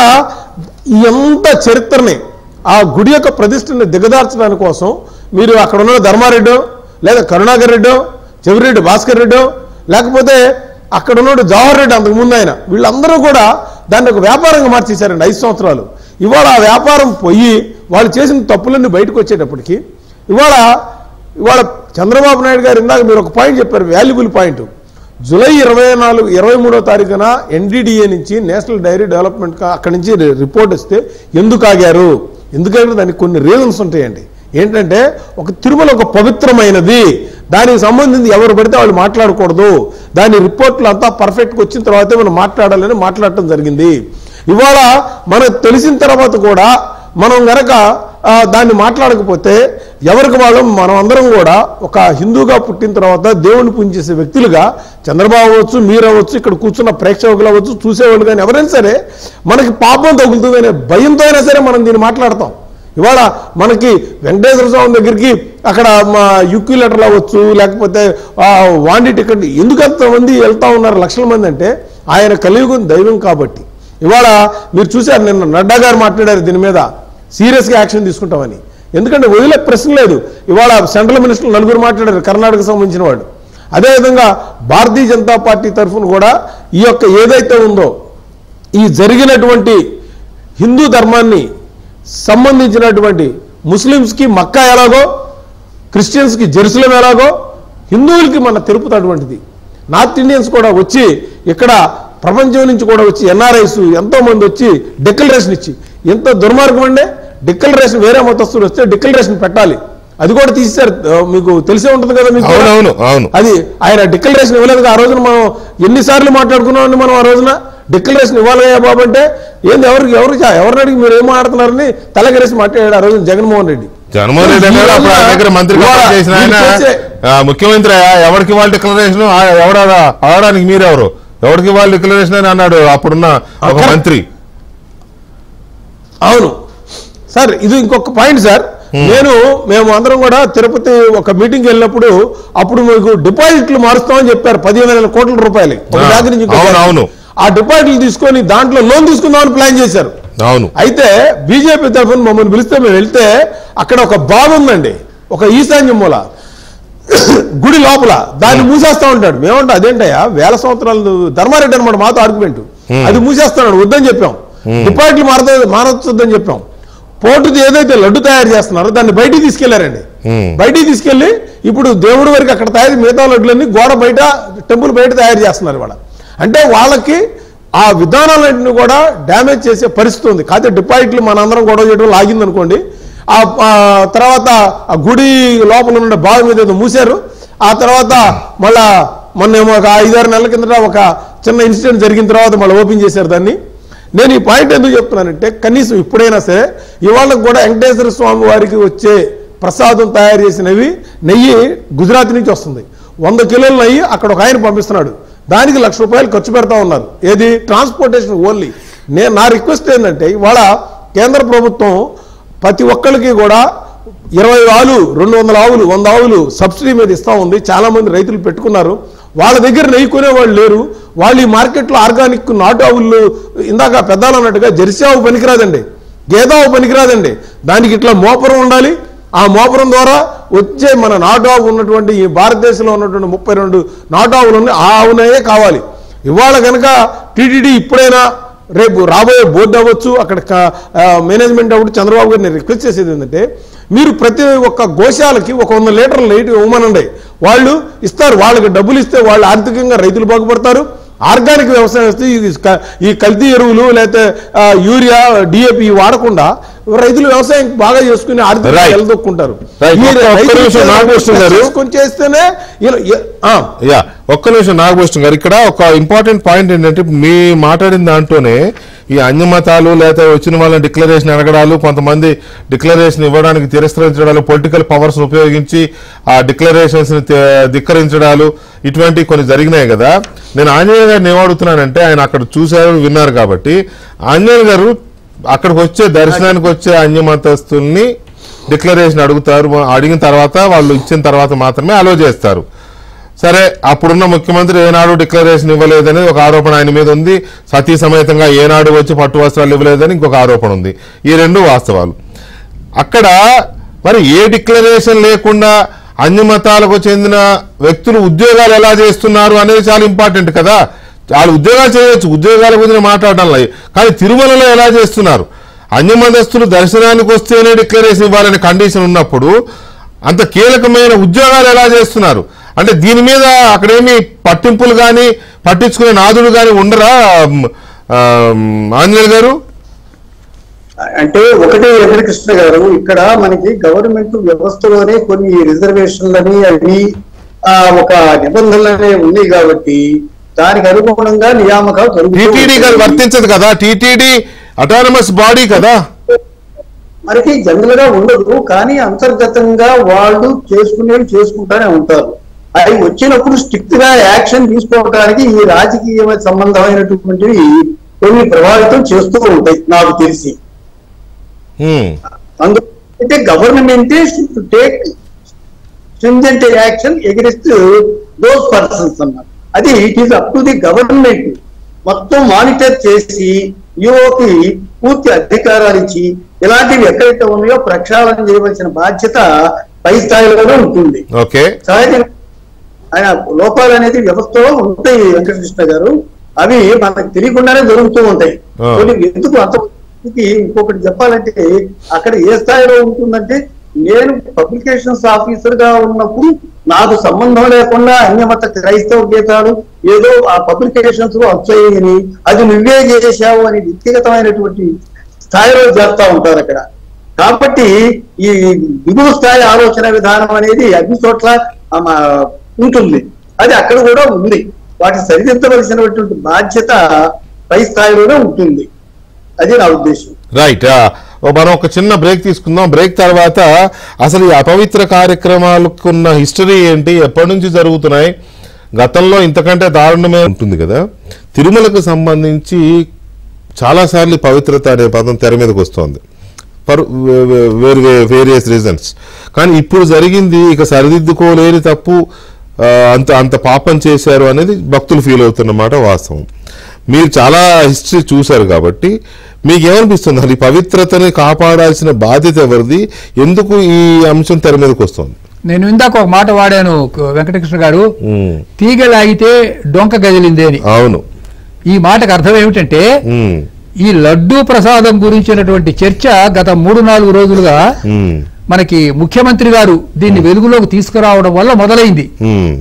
ఈ ఎంత చరిత్రని ఆ గుడి యొక్క ప్రతిష్టని దిగదార్చడానికి కోసం మీరు అక్కడ ఉన్న ధర్మారెడ్డో లేదా కరుణాకర్ రెడ్డో చెవిరెడ్డి భాస్కర్ రెడ్డో లేకపోతే అక్కడ ఉన్నాడు జవహర్ రెడ్డి అంతకు ముందు ఆయన వీళ్ళందరూ కూడా దాన్ని ఒక వ్యాపారంగా మార్చేశారండి ఐదు సంవత్సరాలు ఇవాళ ఆ వ్యాపారం పోయి వాళ్ళు చేసిన తప్పులన్నీ బయటకు వచ్చేటప్పటికి ఇవాళ ఇవాళ చంద్రబాబు నాయుడు గారు ఇందాక మీరు ఒక పాయింట్ చెప్పారు వాల్యుబుల్ పాయింట్ జూలై ఇరవై నాలుగు ఇరవై మూడో తారీఖున ఎన్డీడీఏ నుంచి నేషనల్ డైరీ డెవలప్మెంట్ కా- అక్కడి నుంచి రి- రిపోర్ట్ వస్తే ఎందుకు ఆగారు ఎందుకంటే దానికి కొన్ని రీజన్స్ ఉంటాయండి ఏంటంటే ఒక తిరుమల ఒక పవిత్రమైనది దానికి సంబంధించి ఎవరు పడితే వాళ్ళు మాట్లాడకూడదు దాని రిపోర్ట్లు అంతా పర్ఫెక్ట్గా వచ్చిన తర్వాతే మనం మాట్లాడాలని మాట్లాడటం జరిగింది ఇవాళ మనకు తెలిసిన తర్వాత కూడా మనం గనక ఆ, దాన్ని మాట్లాడకపోతే ఎవరికి వాళ్ళు మనం అందరం కూడా ఒక హిందూగా పుట్టిన తర్వాత దేవుని పూజించేసే వ్యక్తులుగా చంద్రబాబు అవ్వచ్చు మీరు అవ్వచ్చు ఇక్కడ కూర్చున్న ప్రేక్షకులు అవ్వచ్చు చూసేవాళ్ళు కానీ ఎవరైనా సరే మనకి పాపం తగులుతుందనే భయంతో అయినా సరే మనం దీన్ని మాట్లాడతాం ఇవాళ మనకి వెంకటేశ్వర స్వామి దగ్గరికి అక్కడ మా యుక్కి లెటర్లు అవ్వచ్చు లేకపోతే ఆ, వాండి టికెట్ ఎందుకు అంతమంది వెళ్తా ఉన్నారు లక్షల మంది అంటే ఆయన కలియుగం దైవం కాబట్టి ఇవాళ మీరు చూశారు నిన్న నడ్డా గారు మాట్లాడారు దీని మీద సీరియస్గా యాక్షన్ తీసుకుంటామని ఎందుకంటే వదిలే ప్రశ్న లేదు ఇవాళ సెంట్రల్ మినిస్టర్ నలుగురు మాట్లాడారు కర్ణాటక సంబంధించిన వాడు అదేవిధంగా భారతీయ జనతా పార్టీ తరఫున కూడా ఈ యొక్క ఏదైతే ఉందో ఈ జరిగినటువంటి హిందూ ధర్మాన్ని సంబంధించినటువంటి ముస్లిమ్స్కి మక్కా ఎలాగో క్రిస్టియన్స్కి జెరూసలం ఎలాగో హిందువులకి మన తిరుపతి అటువంటిది నార్త్ ఇండియన్స్ కూడా వచ్చి ఇక్కడ ప్రపంచం నుంచి కూడా వచ్చి ఎన్ఆర్ఐస్ ఎంతో మంది వచ్చి డిక్లరేషన్ ఇచ్చి ఎంత దుర్మార్గం అండి డిక్లరేషన్ వేరే మతస్థులు వస్తే డిక్లరేషన్ పెట్టాలి అది కూడా తీసేశారు ఆ, మీకు తెలిసే ఉంటుంది కదా మీకు కూడా. అవునవును అవును అది ఆయన డిక్లరేషన్ ఇవ్వలేదు ఆ రోజున మనం ఎన్నిసార్లు మాట్లాడుకున్నామండి మనం ఆ రోజున డిక్లరేషన్ ఇవ్వాలయ్యా బాబు అంటే ఏంది ఎవరికి ఎవరు ఎవరిని అడిగి మీరు ఏం మాట్లాడుతున్నారని తలగరేసి మాట్లాడాడు ఆ రోజున జగన్మోహన్ రెడ్డి జగన్మోహన్ రెడ్డి అన్నాడు అప్పుడు ఆయన దగ్గర మంత్రి ఇవాళ చేసిన ఆయన వీళ్ళు చేసే- ఆ, ముఖ్యమంత్రి ఆ, ఎవరికి ఇవ్వాలి డిక్లరేషన్ ఎవడ అవడానికి మీరెవరు ఎవరికి ఇవ్వాలి డిక్లరేషన్ అని అన్నాడు అప్పుడున్న ఒక అక్కడ- మంత్రి అవును సార్ ఇది ఇంకొక పాయింట్ సార్ నేను మేము అందరం కూడా తిరుపతి ఒక మీటింగ్ వెళ్ళినప్పుడు అప్పుడు మీకు డిపాజిట్లు మారుస్తామని చెప్పారు పదిహేను వేల కోట్ల రూపాయలు ఒక ఆ, బ్యాంక్ నుంచి ఇంకో అవును, బ్యాంక్. అవును. ఆ డిపాజిట్లు తీసుకొని దాంట్లో లోన్ తీసుకుందామని ప్లాన్ చేశారు అవును అయితే బీజేపీ తరఫున మమ్మల్ని పిలిస్తే మేము వెళ్తే అక్కడ ఒక బావి ఉందండి ఒక ఈశాన్యం మూల గుడి లోపల దాన్ని మూసేస్తా ఉంటాడు మేమంటే అదేంటయ్యా వేల సంవత్సరాలు ధర్మారెడ్డి అనమాట మాతో ఆర్గ్యుమెంట్ అది మూసేస్తున్నాడు వద్దని చెప్పాం డిపాజిట్లు మారద మారొద్దని చెప్పాం పోర్టుది ఏదైతే లడ్డు తయారు చేస్తున్నారో దాన్ని బయటికి తీసుకెళ్లారండి Hmm. బయటికి తీసుకెళ్లి ఇప్పుడు దేవుడి వరకు అక్కడ తయారు మిగతా లడ్డులన్నీ గోడ బయట టెంపుల్ బయట తయారు చేస్తున్నారు ఇవాళ అంటే వాళ్ళకి ఆ విధానాలన్నింటినీ కూడా డ్యామేజ్ చేసే పరిస్థితి ఉంది కాకపోతే డిపాజిట్లు మనందరం గొడవ చేయడం లాగింది అనుకోండి ఆ ఆ తర్వాత ఆ గుడి లోపల ఉన్న బావి మీద ఏదో మూసారు ఆ తర్వాత మళ్ళా మొన్న ఏమో ఒక ఐదారు నెలల కిందట ఒక చిన్న ఇన్సిడెంట్ జరిగిన తర్వాత మళ్ళీ ఓపెన్ చేశారు దాన్ని నేను ఈ పాయింట్ ఎందుకు చెప్తున్నానంటే కనీసం ఇప్పుడైనా సరే ఇవాళ కూడా వెంకటేశ్వర స్వామి వారికి వచ్చే ప్రసాదం తయారు చేసినవి నెయ్యి గుజరాత్ నుంచి వస్తుంది వంద కిలోల నెయ్యి అక్కడ ఒక ఆయన పంపిస్తున్నాడు దానికి లక్ష రూపాయలు ఖర్చు పెడతా ఉన్నారు ఏది ట్రాన్స్పోర్టేషన్ ఓన్లీ నేను నా రిక్వెస్ట్ ఏంటంటే ఇవాళ కేంద్ర ప్రభుత్వం ప్రతి ఒక్కరికి కూడా ఇరవై ఆవులు రెండు వందల ఆవులు వంద ఆవులు సబ్సిడీ మీద ఇస్తా ఉంది చాలా మంది రైతులు పెట్టుకున్నారు వాళ్ళ దగ్గర నెయ్యి కొనేవాళ్ళు లేరు వాళ్ళు ఈ మార్కెట్లో ఆర్గానిక్ నాటు ఆవులు ఇందాక పెద్దాలు అన్నట్టుగా జెర్సీ ఆవు పనికిరాదండి గేదావు పనికిరాదండి దానికి ఇట్లా మోపరం ఉండాలి ఆ మోపరం ద్వారా వచ్చే మన నాటు ఆవు ఉన్నటువంటి ఈ భారతదేశంలో ఉన్నటువంటి ముప్పై రెండు నాటు ఆవులు ఉన్నాయి ఆ ఆవునయే కావాలి ఇవాళ కనుక టీటీడీ ఇప్పుడైనా రేపు రాబోయే బోర్డు అవ్వచ్చు అక్కడ క- ఆ, మేనేజ్మెంట్ అవ్వచ్చు చంద్రబాబు గారిని రిక్వెస్ట్ చేసేది ఏంటంటే మీరు ప్రతి ఒక్క గోశాలకి ఒక వంద లీటర్ల లైట్ ఇవ్వమనండి వాళ్ళు ఇస్తారు వాళ్ళకి డబ్బులు ఇస్తే వాళ్ళు ఆర్థికంగా రైతులు బాగుపడతారు ఆర్గానిక్ వ్యవసాయం వస్తే ఈ క- ఈ కల్తీ ఎరువులు లేకపోతే ఆ, యూరియా డిఏపి వాడకుండా రైతులు వ్యవసాయం బాగా చేసుకుని ఆర్థికంగా Right. నిలదొక్కుంటారు Right. ఈ ఒక్క- ఒక్క రైతులు నిమిషం నాగభూషణం గారు. చేసుకొని చేస్తేనే ఇలా- ఇలా- ఆ, యా ఒక్క నిమిషం నాగభూషణం గారు ఇక్కడ ఒక ఇంపార్టెంట్ పాయింట్ ఏంటంటే మీ మాట్లాడిన దాంట్లోనే ఈ అన్య మతాలు లేకపోతే వచ్చిన వాళ్ళని డిక్లరేషన్ అడగడాలు కొంతమంది డిక్లరేషన్ ఇవ్వడానికి తిరస్కరించడాలు పొలిటికల్ పవర్స్ ఉపయోగించి ఆ డిక్లరేషన్స్ ని తి- ధిక్కరించడాలు ఇటువంటివి కొన్ని జరిగినాయి కదా నేను ఆంజనేయ గారిని ఏమడుగుతున్నానంటే ఆయన అక్కడ చూశారు విన్నారు కాబట్టి ఆంజనేయ గారు అక్కడికి వచ్చే దర్శనానికి వచ్చే అన్య మతస్థుల్ని డిక్లరేషన్ అడుగుతారు అడిగిన తర్వాత వాళ్ళు ఇచ్చిన తర్వాత మాత్రమే అలో చేస్తారు సరే అప్పుడున్న ముఖ్యమంత్రి ఏనాడు డిక్లరేషన్ ఇవ్వలేదని ఒక ఆరోపణ ఆయన మీద ఉంది సతీ సమేతంగా ఏనాడు వచ్చి పట్టు వస్త్రాలు ఇవ్వలేదని ఇంకొక ఆరోపణ ఉంది ఈ రెండు వాస్తవాలు అక్కడ మరి ఏ డిక్లరేషన్ లేకుండా అన్ని మతాలకు చెందిన వ్యక్తులు ఉద్యోగాలు ఎలా చేస్తున్నారు అనేది చాలా ఇంపార్టెంట్ కదా వాళ్ళు ఉద్యోగాలు చేయవచ్చు ఉద్యోగాల గురించి మాట్లాడడం లేదు కానీ తిరుమలలో ఎలా చేస్తున్నారు అన్య మతస్థులు దర్శనానికి వస్తేనే డిక్లరేషన్ ఇవ్వాలనే కండిషన్ ఉన్నప్పుడు అంత కీలకమైన ఉద్యోగాలు ఎలా చేస్తున్నారు అంటే దీని మీద అక్కడేమి పట్టింపులు కానీ పట్టించుకునే నాదుడు కానీ ఉండరా మ్, ఆ, ఆంజనేయులు గారు అంటే ఒకటే వెంకటకృష్ణ గారు ఇక్కడ మనకి గవర్నమెంట్ వ్యవస్థలోనే కొన్ని రిజర్వేషన్లని అవి ఆ, ఒక నిబంధనలు ఉన్నాయి కాబట్టి దానికి అనుగుణంగా నియామకాలు జరుగుతూ టీటీడీ గారు ఉంటాయి. వర్తించదు కదా టీటీడీ అటానమస్ బాడీ కదా మనకి జనరల్ గా ఉండదు కానీ అంతర్గతంగా వాళ్ళు చేసుకునేవి చేసుకుంటానే ఉంటారు అవి వచ్చినప్పుడు స్ట్రిక్ట్ గా యాక్షన్ తీసుకోవడానికి ఈ రాజకీయ సంబంధమైనటువంటివి కొన్ని ప్రభావితం చేస్తూ ఉంటాయి నాకు తెలిసి హ్మ్. అందుకంటే గవర్నమెంటే should take stringent action against those persons అన్నమాట అది it is up to the government మొత్తం మానిటర్ చేసి యువకి పూర్తి అధికారాలు ఇచ్చి ఇలాంటివి ఎక్కడైతే ఉన్నాయో ప్రక్షాళన చేయవలసిన బాధ్యత పై స్థాయిలోనే ఉంటుంది ఓకే సహజంగా ఆయన లోపాలు అనేది వ్యవస్థలో ఉంటాయి వెంకటకృష్ణ గారు అవి మనకు తెలియకుండానే జరుగుతూ ఉంటాయి ఆ. కొన్ని ఎందుకు అంత ఇది ఇంకొకటి చెప్పాలంటే అక్కడ ఏ స్థాయిలో ఉంటుందంటే నేను పబ్లికేషన్స్ ఆఫీసర్ గా ఉన్నప్పుడు నాకు సంబంధం లేకుండా అన్యమత క్రైస్తవ గీతాలు ఏదో ఆ పబ్లికేషన్స్ లో వచ్చాయని అది నువ్వే చేశావు అని వ్యక్తిగతమైనటువంటి స్థాయిలో చేస్తా ఉంటారు అక్కడ కాబట్టి ఈ దిగువ స్థాయి ఆలోచన విధానం అనేది అన్ని చోట్ల ఆ, మా, ఉంటుంది అది అక్కడ కూడా ఉంది వాటి సరిదిద్దవలసినటువంటి బాధ్యత పై స్థాయిలోనే ఉంటుంది అది నా ఉద్దేశం రైట్ మనం ఒక చిన్న బ్రేక్ తీసుకుందాం బ్రేక్ తర్వాత అసలు ఈ అపవిత్ర కార్యక్రమాలకు ఉన్న హిస్టరీ ఏంటి ఎప్పటి నుంచి జరుగుతున్నాయి గతంలో ఇంతకంటే దారుణమే ఉంటుంది కదా తిరుమలకు సంబంధించి చాలాసార్లు పవిత్రత అనే పదం తెర మీదకి వస్తోంది ఫర్ వేరు వేరియస్ రీజన్స్ కానీ ఇప్పుడు జరిగింది ఇక సరిదిద్దుకోలేని తప్పు ఆ, అంత అంత పాపం చేశారు అనేది భక్తులు ఫీల్ అవుతున్నమాట వాస్తవం మీరు చాలా హిస్టరీ చూశారు కాబట్టి మీకు ఏమనిపిస్తుంది అసలు ఈ పవిత్రతని కాపాడాల్సిన బాధ్యత ఎవరిది ఎందుకు ఈ అంశం తెర మీదకి వస్తుంది నేను ఇందాక ఒక మాట వాడాను క- వెంకటకృష్ణ గారు ఉమ్, తీగ లాగితే డొంక గదిలింది అని అవును ఈ మాటకు అర్థం ఏమిటంటే ఉమ్, ఈ లడ్డూ ప్రసాదం గురించినటువంటి చర్చ గత మూడు నాలుగు రోజులుగా ఉమ్, మనకి ముఖ్యమంత్రి గారు దీన్ని వెలుగులోకి తీసుకురావడం వల్ల మొదలైంది ఉమ్,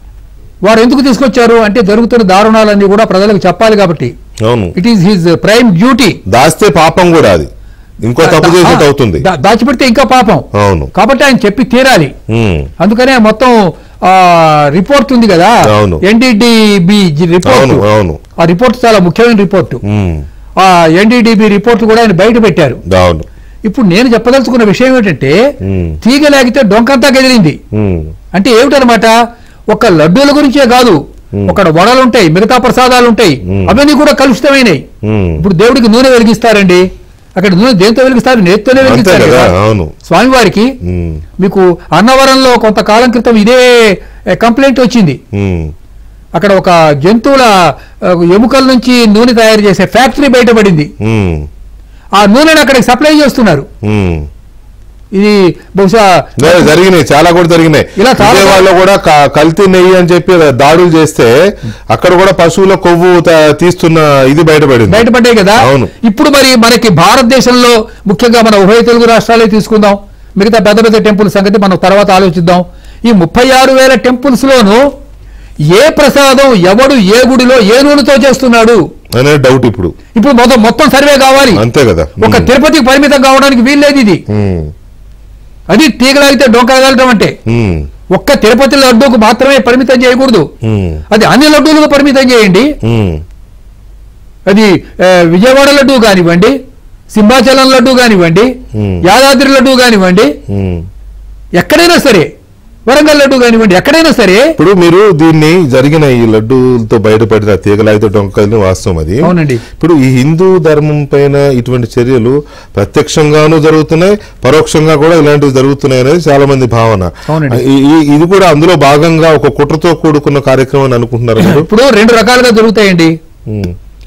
వారు ఎందుకు తీసుకొచ్చారు అంటే జరుగుతున్న దారుణాలన్నీ కూడా ప్రజలకు చెప్పాలి కాబట్టి అవును it is his prime duty దాస్తే పాపం కూడా అది ఇంకో తప్పు చేసినట్టు అవుతుంది దా- దాచిపెడితే ఇంకా పాపం అవును కాబట్టి ఆయన చెప్పి తీరాలి ఉమ్, అందుకనే మొత్తం ఆ రిపోర్ట్ ఉంది కదా అవును. ఎన్డీడీబీ రిపోర్ట్ అవును అవును ఆ రిపోర్ట్ చాలా ముఖ్యమైన రిపోర్ట్ ఉమ్, ఆ ఎన్డీడీబీ రిపోర్ట్ కూడా ఆయన బయట పెట్టారు అవును ఇప్పుడు నేను చెప్పదలుచుకున్న విషయం ఏమిటంటే ఉమ్, తీగ లాగితే డొంకంతా గదిలింది ఉమ్, అంటే ఏమిటనమాట ఒక లడ్డూల గురించే కాదు Hmm. ఒక వడలు ఉంటాయి మిగతా ప్రసాదాలు ఉంటాయి Hmm. అవన్నీ కూడా కలుషితమైనవి ఉమ్, ఇప్పుడు దేవుడికి నూనె వెలిగిస్తారండి అక్కడ నూనె దేంతో వెలిగిస్తారు నేతితోనే అంతే వెలిగిస్తారు కదా కదా అవును స్వామివారికి ఉమ్, మీకు అన్నవరంలో కొంతకాలం క్రితం ఇదే కంప్లైంట్ వచ్చింది ఉమ్, అక్కడ ఒక జంతువుల ఆ, ఎముకల నుంచి నూనె తయారు చేసే ఫ్యాక్టరీ బయటపడింది ఉమ్, ఆ నూనెను అక్కడికి సప్లై చేస్తున్నారు ఉమ్. ఇది బహుశా లేదు, జరిగినాయి చాలా కూడా జరిగినాయి ఇలా చాలా- విజయవాడలో కూడా క- కల్తీ నెయ్యి అని చెప్పి దాడులు చేస్తే అక్కడ కూడా పశువుల కొవ్వు త- తీస్తున్న ఇది బయటపడింది బయటపడ్డాయి కదా అవును. ఇప్పుడు మరి మనకి భారతదేశంలో ముఖ్యంగా మన ఉభయ తెలుగు రాష్ట్రాలే తీసుకుందాం మిగతా పెద్ద పెద్ద టెంపుల్ సంగతి మనం తర్వాత ఆలోచిద్దాం ఈ ముప్పై ఆరు వేల టెంపుల్స్ లోను ఏ ప్రసాదం ఎవడు ఏ గుడిలో ఏ నూనెతో చేస్తున్నాడు అనే డౌట్ ఇప్పుడు ఇప్పుడు మొత్తం మొత్తం సర్వే కావాలి అంతే కదా ఒక ఉమ్, తిరుపతికి పరిమితం కావడానికి వీల్లేదు ఇది ఉమ్, అది తీగలాగితే డొంకగలగటం అంటే ఉమ్, ఒక్క తిరుపతి లడ్డూకు మాత్రమే పరిమితం చేయకూడదు ఉమ్, అది అన్ని లడ్డూలకు పరిమితం చేయండి ఉమ్, అది ఆ, విజయవాడ లడ్డూ కానివ్వండి సింహాచలం లడ్డూ కానివ్వండి Hmm. యాదాద్రి లడ్డూ కానివ్వండి ఉమ్. ఎక్కడైనా సరే వరంగల్ లడ్డూ కానివ్వండి ఎక్కడైనా సరే ఇప్పుడు మీరు దీన్ని జరిగిన ఈ లడ్డూలతో బయటపడిన తీగలాగితే డొంకని వాస్తవం అది అవునండి. ఇప్పుడు ఈ హిందూ ధర్మం పైన ఇటువంటి చర్యలు ప్రత్యక్షంగానూ జరుగుతున్నాయి పరోక్షంగా కూడా ఇలాంటివి జరుగుతున్నాయి అనేది చాలా మంది భావన అవునండి. ఈ- ఈ- ఇది కూడా అందులో భాగంగా ఒక కుట్రతో కూడుకున్న కార్యక్రమం అని అనుకుంటున్నారు మీరు ఇప్పుడు రెండు రకాలుగా జరుగుతాయండి ఉమ్,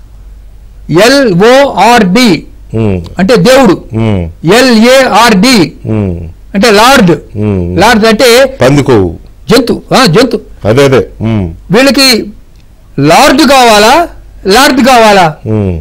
ఎల్ఓఆర్డి ఉమ్, అంటే దేవుడు ఉమ్, ఎల్ఏఆర్డి ఉమ్, అంటే లార్డ్ ఉమ్. లార్డ్ అంటే పందికోవు జంతు ఆ, జంతు అదే అదే ఉమ్, వీళ్ళకి లార్డ్ కావాలా లార్డ్ కావాలా ఉమ్,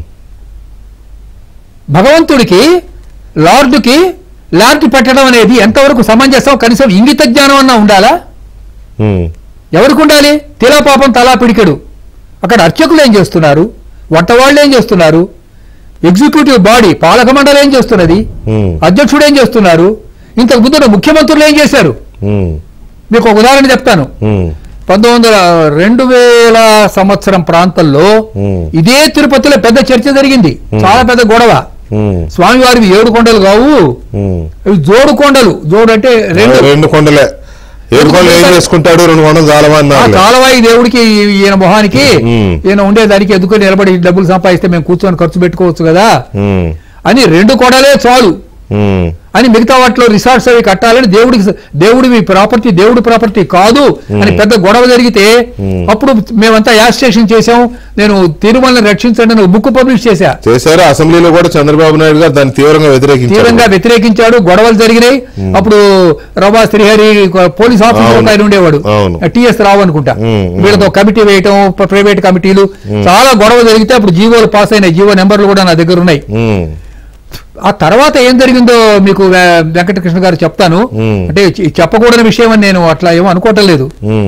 భగవంతుడికి లార్డ్కి లార్డ్ పెట్టడం అనేది ఎంతవరకు సమంజసం కనీసం ఇంగిత జ్ఞానం అన్నా ఉండాలా ఉమ్, ఎవరికి ఉండాలి తిలా పాపం తలా పిడికెడు అక్కడ అర్చకులు ఏం చేస్తున్నారు వంట వాళ్ళు ఏం చేస్తున్నారు ఎగ్జిక్యూటివ్ బాడీ పాలక మండలి ఏం చేస్తున్నది ఉమ్, అధ్యక్షుడు ఏం చేస్తున్నారు ఇంతకు ముందు ముఖ్యమంత్రులు ఏం చేశారు ఉమ్, మీకు ఒక ఉదాహరణ చెప్తాను ఉమ్, పంతొమ్మిది వందల రెండు వేల సంవత్సరం ప్రాంతంలో ఉమ్, ఇదే తిరుపతిలో పెద్ద చర్చ జరిగింది చాలా పెద్ద గొడవ ఉమ్, స్వామివారివి ఏడు కొండలు కావు ఉమ్. ఇవి జోడు కొండలు జోడు అంటే రెండు రెండు కొండలే ఏడు కొండలు ఏం చేసుకుంటాడు రెండు కొండలు చాలవా ఆ అన్నారు కాలవాయి దేవుడికి ఈయన మొహానికి ఉమ్. ఈయన ఉండేదానికి ఎందుకు నిలబడి డబ్బులు సంపాదిస్తే మేము కూర్చొని ఖర్చు పెట్టుకోవచ్చు కదా ఉమ్, అని రెండు కొడలే చాలు ఉమ్, అని మిగతా వాటిలో రిసార్ట్స్ అవి కట్టాలని దేవుడికి దేవుడి ప్రాపర్టీ దేవుడి ప్రాపర్టీ కాదు అని పెద్ద గొడవ జరిగితే అప్పుడు మేమంతా యాజిటేషన్ చేశాం నేను తిరుమలని రక్షించండి అని బుక్ పబ్లిష్ చేశా చేశారు అసెంబ్లీలో కూడా చంద్రబాబు నాయుడు గారు దాన్ని తీవ్రంగా వ్యతిరేకించారు తీవ్రంగా వ్యతిరేకించాడు గొడవలు జరిగినాయి అప్పుడు రవా శ్రీహరి పోలీస్ ఆఫీసర్ అవును. ఒక ఆయన ఉండేవాడు అవును. టిఎస్ రావు అనుకుంటా ఉమ్, ఉమ్. వీళ్ళతో కమిటీ వేయటం ప్ర- ప్రైవేట్ కమిటీలు చాలా గొడవ జరిగితే అప్పుడు జీవోలు పాస్ అయినాయి జీవో నెంబర్లు కూడా నా దగ్గర ఉన్నాయి ఉమ్, ఆ తర్వాత ఏం జరిగిందో మీకు వె- వెంకటకృష్ణ గారు చెప్తాను ఉమ్. అంటే చె- చెప్పకూడని విషయం అని నేను అట్లా ఏమో అనుకోవటం లేదు ఉమ్,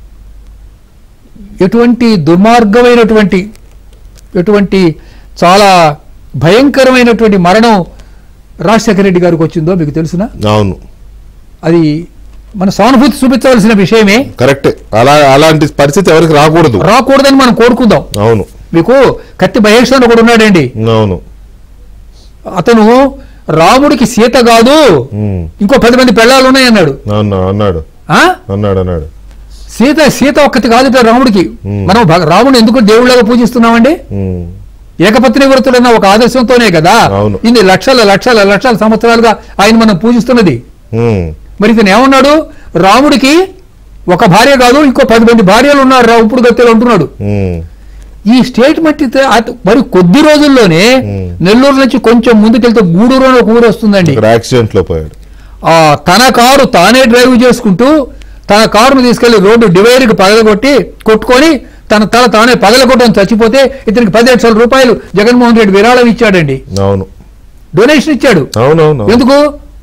ఎటువంటి దుర్మార్గమైనటువంటి ఎటువంటి చాలా భయంకరమైనటువంటి మరణం రాజశేఖర రెడ్డి గారికి వచ్చిందో మీకు తెలుసునా అవును అది మన సానుభూతి చూపించవలసిన విషయమే కరెక్ట్ అలా అలాంటి పరిస్థితి ఎవరికి రాకూడదు రాకూడదని మనం కోరుకుందాం అవును మీకు కత్తి మహేష్ అని ఒకడు ఉన్నాడండి అవును అతను రాముడికి సీత కాదు ఉమ్, ఇంకో పది మంది పెళ్ళాలు ఉన్నాయి అన్నాడు అవును అన్నాడు ఆ అన్నాడు అన్నాడు సీత సీత ఒక్కటి కాదు రాముడికి Hmm. మనం భగ- రాముడు ఎందుకు దేవుళ్ళగా పూజిస్తున్నామండి ఉమ్, ఏకపత్ని వ్రతుడన్న ఒక ఆదర్శంతోనే కదా అవును. ఇన్ని లక్షల లక్షల లక్షల సంవత్సరాలుగా ఆయన మనం పూజిస్తున్నది ఉమ్, మరి ఇతను ఏమన్నాడు రాముడికి ఒక భార్య కాదు ఇంకో పది మంది భార్యలు ఉన్నారు రా ఇప్పుడు గత్తెలు అంటున్నాడు ఉమ్, ఈ స్టేట్మెంట్ ఇస్తే అత- మరి కొద్ది రోజుల్లోనే Hmm. నెల్లూరు నుంచి కొంచెం ముందుకెళ్తే గూడూరు అని ఒక ఊరు వస్తుందండి ఇక్కడ యాక్సిడెంట్ లో పోయాడు ఆ తన కారు తానే డ్రైవ్ చేసుకుంటూ తన కారును తీసుకెళ్లి రోడ్డు డివైడర్కి పగలగొట్టి కొట్టుకొని తన తల తానే పగలగొట్టని చచ్చిపోతే ఇతనికి పది లక్షల రూపాయలు జగన్మోహన్ రెడ్డి విరాళం ఇచ్చాడండి అవును డొనేషన్ ఇచ్చాడు అవునవును ఎందుకు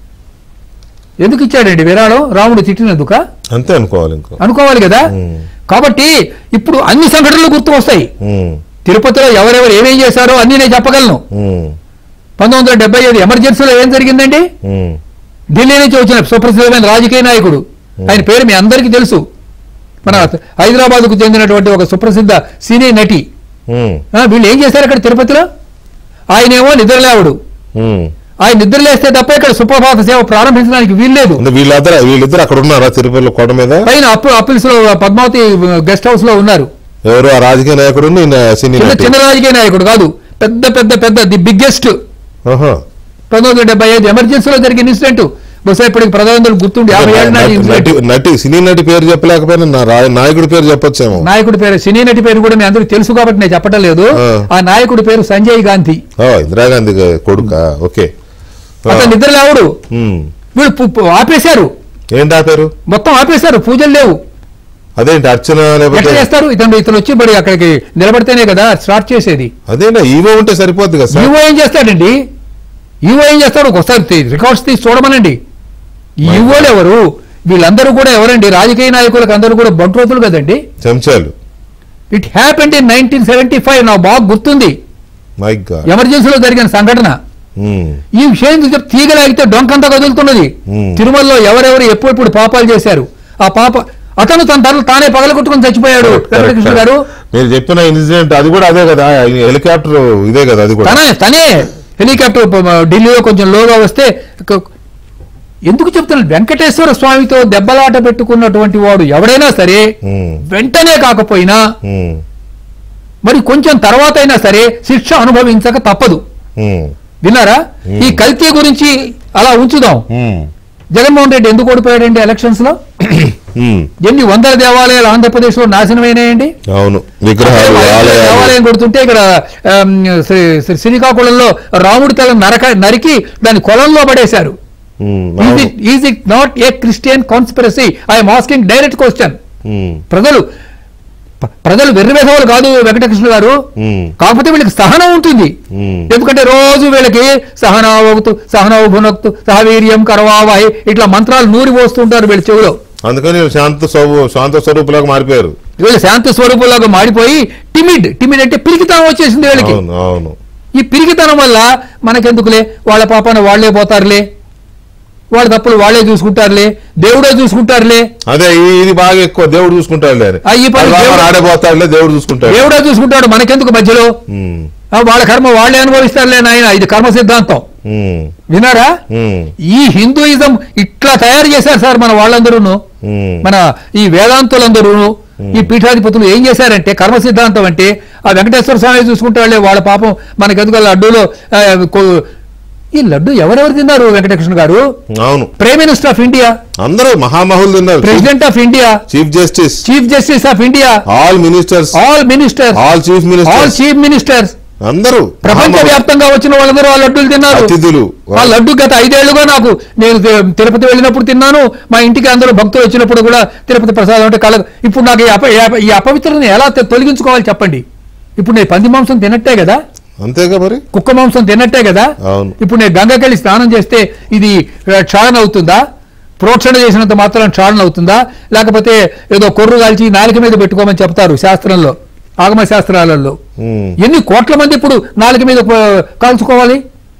ఎందుకు ఇచ్చాడండి విరాళం రాముడు తిట్టినందుక అంతే అనుకోవాలి ఇంకో అనుకోవాలి కదా ఉమ్, కాబట్టి ఇప్పుడు అన్ని సంఘటనలు గుర్తు వస్తాయి ఉమ్, తిరుపతిలో ఎవరెవరు ఏమేం చేశారో అన్ని నేను చెప్పగలను ఉమ్, పంతొమ్మిది వందల డెబ్బై ఐదు ఎమర్జెన్సీలో ఏం జరిగిందండి ఉమ్, ఢిల్లీ నుంచి వచ్చిన సుప్రసిద్ధమైన రాజకీయ నాయకుడు ఆయన పేరు మీ అందరికీ తెలుసు మన హైదరాబాద్ కు చెందినటువంటి ఒక సుప్రసిద్ధ సినీ నటి ఉమ్, ఆ, వీళ్ళు ఏం చేశారు అక్కడ తిరుపతిలో ఆయనేమో నిద్రలేవడు ఉమ్. ఆయన నిద్రలేస్తే తప్ప ఇక్కడ సుప్రభాత సేవ ప్రారంభించడానికి వీల్లేదు అంటే వీళ్ళిద్దరు వీళ్ళిద్దరు అక్కడ ఉన్నారా తిరుపతిలో కొండ మీద పైన అప్పు అప్పిల్స్ లో పద్మావతి గెస్ట్ హౌస్ లో ఉన్నారు ఎవరు ఆ రాజకీయ నాయకుడు ఈయన సినీ చిన్న నటి చిన్న రాజకీయ నాయకుడు కాదు పెద్ద పెద్ద పెద్ద ది బిగ్గెస్ట్ ఆహా. పంతొమ్మిది వందల డెబ్బై ఐదు ఎమర్జెన్సీలో జరిగిన ఇన్సిడెంట్ బహుశా ఇప్పటికి ప్రధానమంత్రి గుర్తుండి యాభై ఏళ్ళ నాటి నటి- ఇన్సిడెంట్ నటి నటి సినీ నటి పేరు చెప్పలేకపోయినా నా రా- నాయకుడి పేరు చెప్పొచ్చేమో నాయకుడి పేరు సినీ నటి పేరు కూడా మీ అందరికి తెలుసు కాబట్టి నేను చెప్పటం లేదు ఆ. ఆ నాయకుడి పేరు సంజయ్ గాంధీ ఓ ఇందిరాగాంధీ గా- కొడుకా ఓకే ఆ. అతను నిద్ర లేవడు ఉమ్. వీళ్ళు పు- పు- ఆపేశారు ఏంటి ఆ పేరు మొత్తం ఆపేశారు పూజలు లేవు అదేంటి అర్చన ఎట్లా లేకపోతే చేస్తారు ఇతను ఇతను వచ్చి మరి అక్కడికి నిలబడితేనే కదా స్టార్ట్ చేసేది అదేనా ఈవో ఉంటే సరిపోద్ది కదా సార్ ఈవో ఏం చేస్తాడండి ఈవో ఏం చేస్తాడు ఒకసారి రికార్డ్స్ తీసి చూడమనండి ఈ ఈవోలు ఎవరు వీళ్ళందరూ కూడా ఎవరండి రాజకీయ నాయకులకు అందరూ కూడా బంట్రోతులు కదండి చెంచాలు it happened in nineteen seventy five నాకు బాగా గుర్తుంది మై గాడ్ ఎమర్జెన్సీలో జరిగిన సంఘటన ఉమ్. ఈ విషయం చెప్తే తీగలాగితే డొంకంతా కదులుతున్నది Hmm. తిరుమలలో ఎవరెవరు ఎప్పుడెప్పుడు పాపాలు చేశారు ఆ పాప అతను తన తరలు తానే పగలగొట్టుకుని చచ్చిపోయాడు వెంకటకృష్ణ గారు మీరు చెప్పిన ఇన్సిడెంట్ అది కూడా అదే కదా హెలికాప్టర్ ఇదే కదా అది కూడా తనే తనే హెలికాప్టర్ ప- ఢిల్లీలో కొంచెం లోగా వస్తే క- ఎందుకు చెప్తున్నాను వెంకటేశ్వర స్వామితో దెబ్బలాట పెట్టుకున్నటువంటి వాడు ఎవడైనా సరే ఉమ్. వెంటనే కాకపోయినా ఉమ్. మరి కొంచెం తర్వాత అయినా సరే శిక్ష అనుభవించక తప్పదు ఉమ్. విన్నారా ఈ కల్తీ గురించి అలా ఉంచుదాం ఉమ్. జగన్మోహన్ రెడ్డి ఎందుకు ఓడిపోయాడండి ఎలక్షన్స్ లో ఉమ్. ఎన్ని వందల దేవాలయాలు ఆంధ్రప్రదేశ్ లో నాశనమైనాయండి అవును విగ్రహాలు ఆలయాలు దేవాలయం కొడుతుంటే ఇక్కడ ఆమ్, శ్రీ- శ్రీ- శ్రీకాకుళంలో రాముడి తల నరక నరికి దాని కొలంలో పడేశారు ఉమ్. ఈజ్ అవును. It is it not a Christian conspiracy I'm asking direct question um. ప్రజలు ప్ర- ప్రజలు వెర్రివేధవులు కాదు వెంకటకృష్ణ గారు ఉమ్. కాకపోతే వీళ్ళకి సహనం ఉంటుంది ఉమ్. ఎందుకంటే రోజు వీళ్ళకి సహనావగుతు సహనవ భునక్తు సహవీర్యం కరవావాయి ఇట్లా మంత్రాలు నూరి పోస్తుంటారు వీళ్ళ చెవిలో అందుకని వీళ్ళు శాంత స్వరూ- శాంత స్వరూపులాగా మారిపోయారు వీళ్ళు శాంత స్వరూపులాగా మాడిపోయి టిమిడ్ టిమిడ్ అంటే పిరికితనం వచ్చేసింది వీళ్ళకి అవును అవును ఈ పిరికితనం వల్ల మనకెందుకులే వాళ్ళ పాపాన వాళ్లే పోతారులే వాళ్ళ తప్పులు వాళ్లే చూసుకుంటారులే దేవుడే చూసుకుంటారులే అదే ఈ- ఇది బాగా ఎక్కువ దేవుడు చూసుకుంటాడులే అని ఆ, ఈ పని అది బాగా దేవుడు- ఆడబోతాడులే దేవుడు చూసుకుంటాడు దేవుడే చూసుకుంటాడు మనకెందుకు మధ్యలో ఉమ్. ఆ, వాళ్ళ కర్మ వాళ్ళే అనుభవిస్తారులే నాయన ఇది కర్మ సిద్ధాంతం ఉమ్. వినారా ఉమ్. ఈ హిందూయిజం ఇట్లా తయారు చేశారు సార్ మన వాళ్ళందరూ ఉమ్. మన ఈ వేదాంతులందరూ ఈ పీఠాధిపతులు ఏం చేశారంటే కర్మ సిద్ధాంతం అంటే ఆ వెంకటేశ్వర స్వామి చూసుకుంటాళ్లే వాళ్ళ పాపం మనకెందుకు వాళ్ళ అడ్డులో ఆ, కొ- ఈ లడ్డు ఎవరెవరు తిన్నారు వెంకటకృష్ణ గారు అవును ప్రైమ్ మినిస్టర్ ఆఫ్ ఇండియా అందరూ మహామహులు తిన్నారు president of India chief justice chief justice of India all ministers all ministers all chief all ministers chief ministers అందరూ ప్రపంచ మహామహులు. వ్యాప్తంగా వచ్చిన వాళ్ళందరూ ఆ లడ్డూలు తిన్నారు అతిథులు ఆ లడ్డు గత ఐదేళ్లుగా నాకు నేను తి- తిరుపతి వెళ్ళినప్పుడు తిన్నాను మా ఇంటికి అందరూ భక్తులు వచ్చినప్పుడు కూడా తిరుపతి ప్రసాదం అంటే కల ఇప్పుడు నాకు ఈ అప ఈ అప- ఈ అపవిత్రతను ఎలా తొ- తొలగించుకోవాలి చెప్పండి ఇప్పుడు నేను పంది మాంసం తినట్టే కదా అంతేగా మరి కుక్క మాంసం తిన్నట్టే కదా అవును. ఇప్పుడు నేను గంగకెళ్ళి స్నానం చేస్తే ఇది ఆ, క్షాళన అవుతుందా ప్రోక్షణ చేసినంత మాత్రం క్షాళన అవుతుందా లేకపోతే ఏదో కొర్రు కాల్చి నాలుక మీద పెట్టుకోమని చెప్తారు శాస్త్రంలో ఆగమ శాస్త్రాలలో ఉమ్. ఎన్ని కోట్ల మంది ఇప్పుడు నాలుక మీద ప- కాల్చుకోవాలి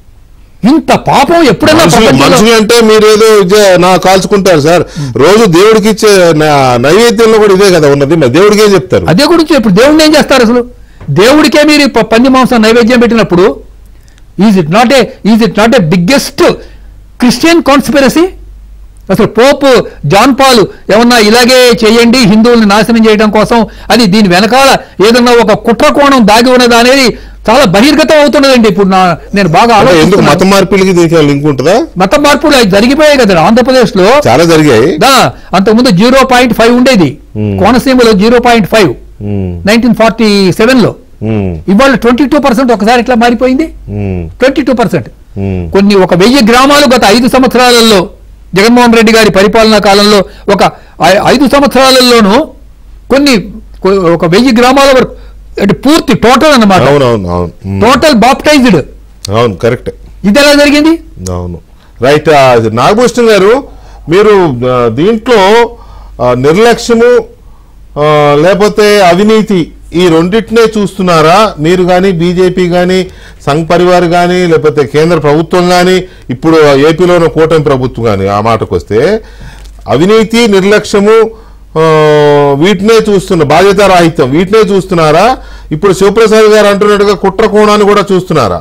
ఇంత పాపం ఎప్పుడైనా మనుషులు ప్రపంచంలో- మనుషులు అంటే మీరు ఏదో జ- నా కాల్చుకుంటారు సార్ రోజు దేవుడికి ఇచ్చే నా- నైవేద్యంలో కూడా ఇదే కదా ఉన్నది మరి దేవుడికి ఏం చెప్తారు అదే గురించి ఇప్పుడు దేవుడిని ఏం చేస్తారు అసలు దేవుడికే మీరు ప- పంది మాంసం నైవేద్యం పెట్టినప్పుడు is it not a is it not a biggest Christian conspiracy అసలు పోపు జాన్ పాల్ ఏమన్నా ఇలాగే చేయండి హిందువుల్ని నాశనం చేయడం కోసం అని దీని వెనకాల ఏదన్నా ఒక కుట్ర కోణం దాగి ఉన్నదా అనేది చాలా బహిర్గతం అవుతున్నదండి ఇప్పుడు నా నేను బాగా అంటే ఎందుకు ఆలోచిస్తున్నాను. మత మార్పిడికి దీనికి లింక్ ఉంటుందా మత మార్పులు అవి జరిగిపోయాయి కదా ఆంధ్రప్రదేశ్ లో చాలా జరిగాయి దా అంతకుముందు జీరో పాయింట్ ఫైవ్ ఉండేది Hmm. కోనసీమలో zero point five um, nineteen forty seven లో ఉమ్, ఇవాళ ట్వంటీ టూ పర్సెంట్ ఒకసారి ఇట్లా మారిపోయింది um, twenty two percent um. కొన్ని ఒక వెయ్యి గ్రామాలు గత ఐదు సంవత్సరాలలో జగన్మోహన్ రెడ్డి గారి పరిపాలనా కాలంలో ఒక ఐ- ఐదు సంవత్సరాలలోనూ కొన్ని కొ- ఒక వెయ్యి గ్రామాల వరకు అంటే పూర్తి టోటల్ అన్నమాట అవునవును అవును ఉమ్, టోటల్ బాప్టైజ్డ్ అవును కరెక్ట్ ఇది ఎలా జరిగింది అవును రైట్ ఆ, నాగభూషణ్ గారు మీరు ఆ, దీంట్లో ఆ, నిర్లక్ష్యము ఆ, లేకపోతే అవినీతి ఈ రెండింటినే చూస్తున్నారా మీరు కానీ బీజేపీ కానీ సంఘ్ పరివార్ కానీ లేకపోతే కేంద్ర ప్రభుత్వం కానీ ఇప్పుడు ఏపీలోని కూటమి ప్రభుత్వం కానీ ఆ మాటకు వస్తే అవినీతి నిర్లక్ష్యము ఆ, వీటినే చూస్తున్న బాధ్యత రాహిత్యం వీటినే చూస్తున్నారా ఇప్పుడు శివప్రసాద్ గారు అంటున్నట్టుగా కుట్ర కోణాన్ని కూడా చూస్తున్నారా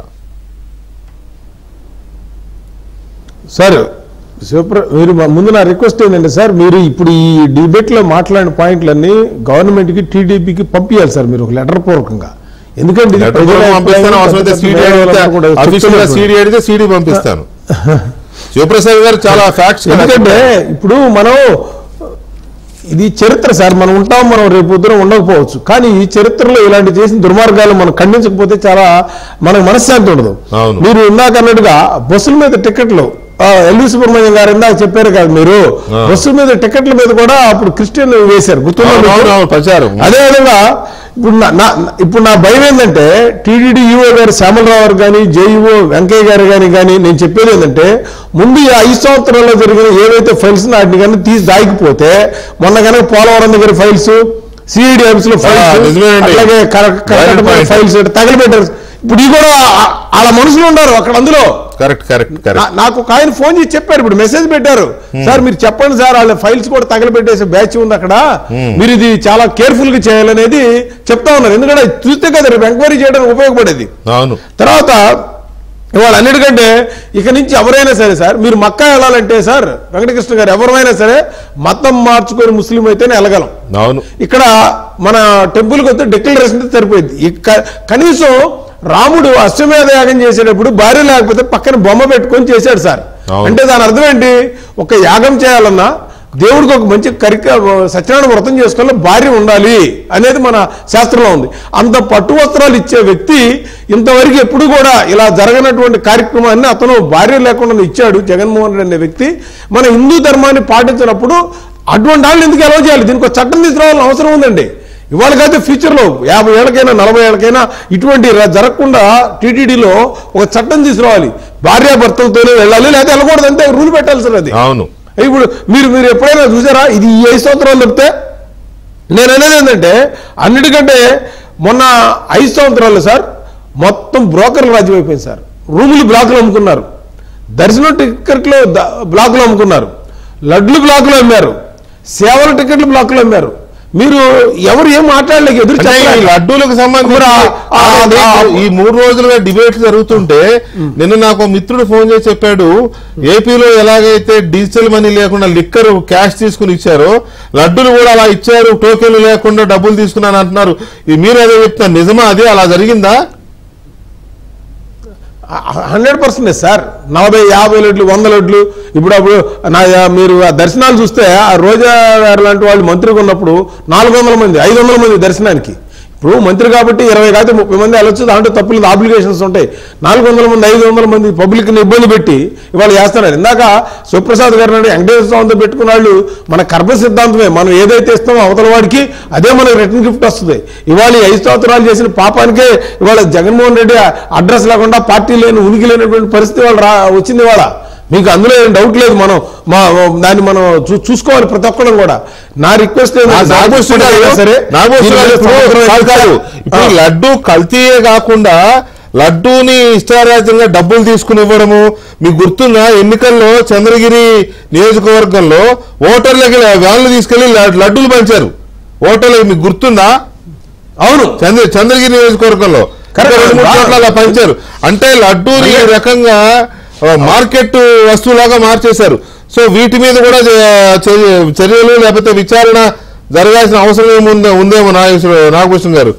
సార్ శివప్ర మీరు మా- ముందు నా రిక్వెస్ట్ ఏంటంటే సార్ మీరు ఇప్పుడు ఈ డిబేట్ లో మాట్లాడిన పాయింట్లన్నీ గవర్నమెంట్ కి టీడీపీకి పంపించాలి సార్ మీరు ఒక లెటర్ పూర్వకంగా ఎందుకంటే ఇది లెటర్ ప్రజల కూడా పంపిస్తాను అవసరమైతే పెద్ద సీడీ పెద్ద అడిగితే మేధావులంతా కూడా అఫీషియల్ గా చెప్తున్నారు. సీడీ అడిగితే సీడీ పంపిస్తాను శివప్రసాద్ గారు చాలా ఫ్యాక్ట్స్ ఎందుకంటే ఇప్పుడు మనం ఇది చరిత్ర సార్ మనం ఉంటాం మనం రేపు పొద్దున ఉండకపోవచ్చు కానీ ఈ చరిత్రలో ఇలాంటి చేసిన దుర్మార్గాలు మనం ఖండించకపోతే చాలా మనకు మనశ్శాంతి ఉండదు అవును. మీరు ఇందాక అన్నట్టుగా బస్సుల మీద టికెట్లు ఆ, ఎల్వి సుబ్రహ్మణ్యం గారు ఇందాక చెప్పారు కదా మీరు ఆ. బస్సుల మీద టికెట్ల మీద కూడా అప్పుడు క్రిస్టియన్ వేశారు గుర్తుందా మీకు? అవును ప్రచారం అదేవిధంగా ఇప్పుడు నా నా- ఇప్పుడు నా భయం ఏంటంటే టీడీడీ ఈఓ గారు శ్యామలరావు గారు కానీ జేఈఓ వెంకయ్య గారు కానీ కానీ నేను చెప్పేది ఏంటంటే ముందు ఈ ఐదు సంవత్సరాల్లో జరిగిన ఏవైతే ఫైల్స్ వాటిని కానీ తీసి దాగిపోతే మొన్న కనుక పోలవరం దగ్గర ఫైల్స్ సిఐడి ఆఫీస్ లో ఫైల్స్ నిజమేనండి. అలాగే కర- కర్ణాటక point. ఫైల్స్ తగలబెట్టారు ఇప్పుడు ఈ కూడా ఆ- వాళ్ళ మనుషులు ఉన్నారు అక్కడ అందులో కరెక్ట్ కరెక్ట్ నా- కరెక్ట్ నాకు ఒక ఆయన ఫోన్ చేసి చెప్పారు ఇప్పుడు మెసేజ్ పెట్టారు సార్ మీరు చెప్పండి సార్ వాళ్ళ ఫైల్స్ కూడా తగలబెట్టేసే బ్యాచ్ ఉంది అక్కడ మీరు ఇది చాలా కేర్ఫుల్ గా చేయాలనేది చెప్తా ఉన్నారు ఎందుకంటే అది చూస్తే కదా రేపు ఎంక్వైరీ చేయడానికి ఉపయోగపడేది అవును తర్వాత ఇవాళ అన్నిటికంటే ఇక నుంచి ఎవరైనా సరే సార్ మీరు మక్కా వెళ్ళాలంటే సార్ వెంకటకృష్ణ గారు ఎవరైనా సరే మతం మార్చుకొని ముస్లిం అయితేనే వెళ్ళగలం అవును ఇక్కడ మన టెంపుల్కి వస్తే డిక్లరేషన్ సరిపోయింది ఇక కనీసం రాముడు అశ్వమేధ యాగం చేసేటప్పుడు భార్య లేకపోతే పక్కన బొమ్మ పెట్టుకొని చేశాడు సార్ అవును. అంటే దాని అర్థం ఏంటి ఒక యాగం చేయాలన్నా దేవుడికి ఒక మంచి కరిక సత్యనారాయణ వ్రతం చేసుకోవాలి భార్య ఉండాలి అనేది మన శాస్త్రంలో ఉంది అంత పట్టు వస్త్రాలు ఇచ్చే వ్యక్తి ఇంతవరకు ఎప్పుడు కూడా ఇలా జరగనటువంటి కార్యక్రమాన్ని అతను భార్య లేకుండా ఇచ్చాడు జగన్మోహన్ రెడ్డి అనే వ్యక్తి మన హిందూ ధర్మాన్ని పాటించినప్పుడు అటువంటి వాళ్ళు ఎందుకు ఎలా చేయాలి దీనికి ఒక చట్టం తీసుకురావాలని అవసరం ఉందండి ఇవాళ కాదు ఫ్యూచర్లో యాభై ఏళ్ళకైనా నలభై ఏళ్ళకైనా ఇటువంటి ర- జరగకుండా టీటీడీలో ఒక చట్టం తీసుకురావాలి భార్యాభర్తలతోనే వెళ్ళాలి లేకపోతే వెళ్ళకూడదు అంతే రూల్ పెట్టాలి సార్ అది అవును ఇప్పుడు మీరు మీరు ఎప్పుడైనా చూసారా ఇది ఈ ఐదు సంవత్సరాలు చెప్తే నేను అనేది ఏంటంటే అన్నిటికంటే మొన్న ఐదు సంవత్సరాలు సార్ మొత్తం బ్రోకర్లు రాజ్యం అయిపోయింది సార్ రూములు బ్లాకులు అమ్ముకున్నారు దర్శనం టికెట్లు ద- బ్లాకులు అమ్ముకున్నారు లడ్లు బ్లాకులు అమ్మారు సేవల టికెట్లు బ్లాకులు అమ్మారు మీరు ఎవరు ఏం మాట్లాడలేక ఎదురు అంటే ఈ చెప్పలేక. లడ్డూలకు సంబంధించి మరి ఆ- ఆ- అదే ఆ- ఈ మూడు రోజులుగా డిబేట్ జరుగుతుంటే నిన్న నాకు ఒక మిత్రుడు ఫోన్ చేసి చెప్పాడు ఏపీలో ఎలాగైతే డిజిటల్ మనీ లేకుండా లిక్కర్ క్యాష్ తీసుకుని ఇచ్చారో లడ్డూలు కూడా అలా ఇచ్చారు టోకెన్లు లేకుండా డబ్బులు తీసుకున్నాను అంటున్నారు ఈ మీరు అదే చెప్తున్నారు నిజమా అదే అలా జరిగిందా హండ్రెడ్ పర్సెంట్ సార్ నలభై యాభై లడ్లు వంద లడ్లు ఇప్పుడు అప్పుడు నా మీరు ఆ దర్శనాలు చూస్తే ఆ రోజా గారు లాంటి వాళ్ళు మంత్రిగా ఉన్నప్పుడు నాలుగు వందల మంది ఐదు వందల మంది దర్శనానికి ఇప్పుడు మంత్రి కాబట్టి ఇరవై కాదు ముప్పై మంది వెళ్ళొచ్చు దాంట్లో తప్పులేదు ఆబ్లిగేషన్స్ ఉంటాయి నాలుగు వందల మంది ఐదు వందల మంది పబ్లిక్ని ఇబ్బంది పెట్టి ఇవాళ చేస్తున్నారు ఇందాక శివప్రసాద్ గారు నాడు వెంకటేశ్వర స్వామితో పెట్టుకున్న వాళ్ళు మన కర్మ సిద్ధాంతమే మనం ఏదైతే ఇస్తామో అవతల వాడికి అదే మనకి రిటర్న్ గిఫ్ట్ వస్తుంది ఇవాళ ఈ ఐదు సంవత్సరాలు చేసిన పాపానికే ఇవాళ జగన్మోహన్ రెడ్డి అడ్రస్ లేకుండా పార్టీ లేని ఉనికి లేనటువంటి పరిస్థితి వాళ్ళు రా వచ్చింది ఇవాళ మీకు అందులో ఏం డౌట్ లేదు మనం మా దాన్ని మనం చూ- చూసుకోవాలి ప్రతి ఒక్కడం కూడా నా రిక్వెస్ట్ నాగభూషణ్ గారు సరే నాగభూషణ్ గారు ఇప్పుడు కాదు కాదు ఇప్పుడు లడ్డు కల్తీయే కాకుండా లడ్డూని ఇష్టారాజ్యంగా డబ్బులు తీసుకుని ఇవ్వడము మీకు గుర్తుందా ఎన్నికల్లో చంద్రగిరి నియోజకవర్గంలో ఓటర్లకి వ్యాన్లు తీసుకెళ్లి లడ్- లడ్డూలు పంచారు ఓటర్లకి మీకు గుర్తుందా అవును చంద్ర చంద్రగిరి నియోజకవర్గంలో కరెక్ట్. ఇంకా రెండు మూడు చోట్ల అలా పంచారు అంటే లడ్డూని ఈ రకంగా ఆ, మార్కెట్ వస్తువులాగా మార్చేశారు సో వీటి మీద కూడా చే- చర్య- చర్యలు లేకపోతే విచారణ జరగాల్సిన అవసరం ఏముందో ఉందేమో నాగేశ్వర నాగభూషణ్ గారు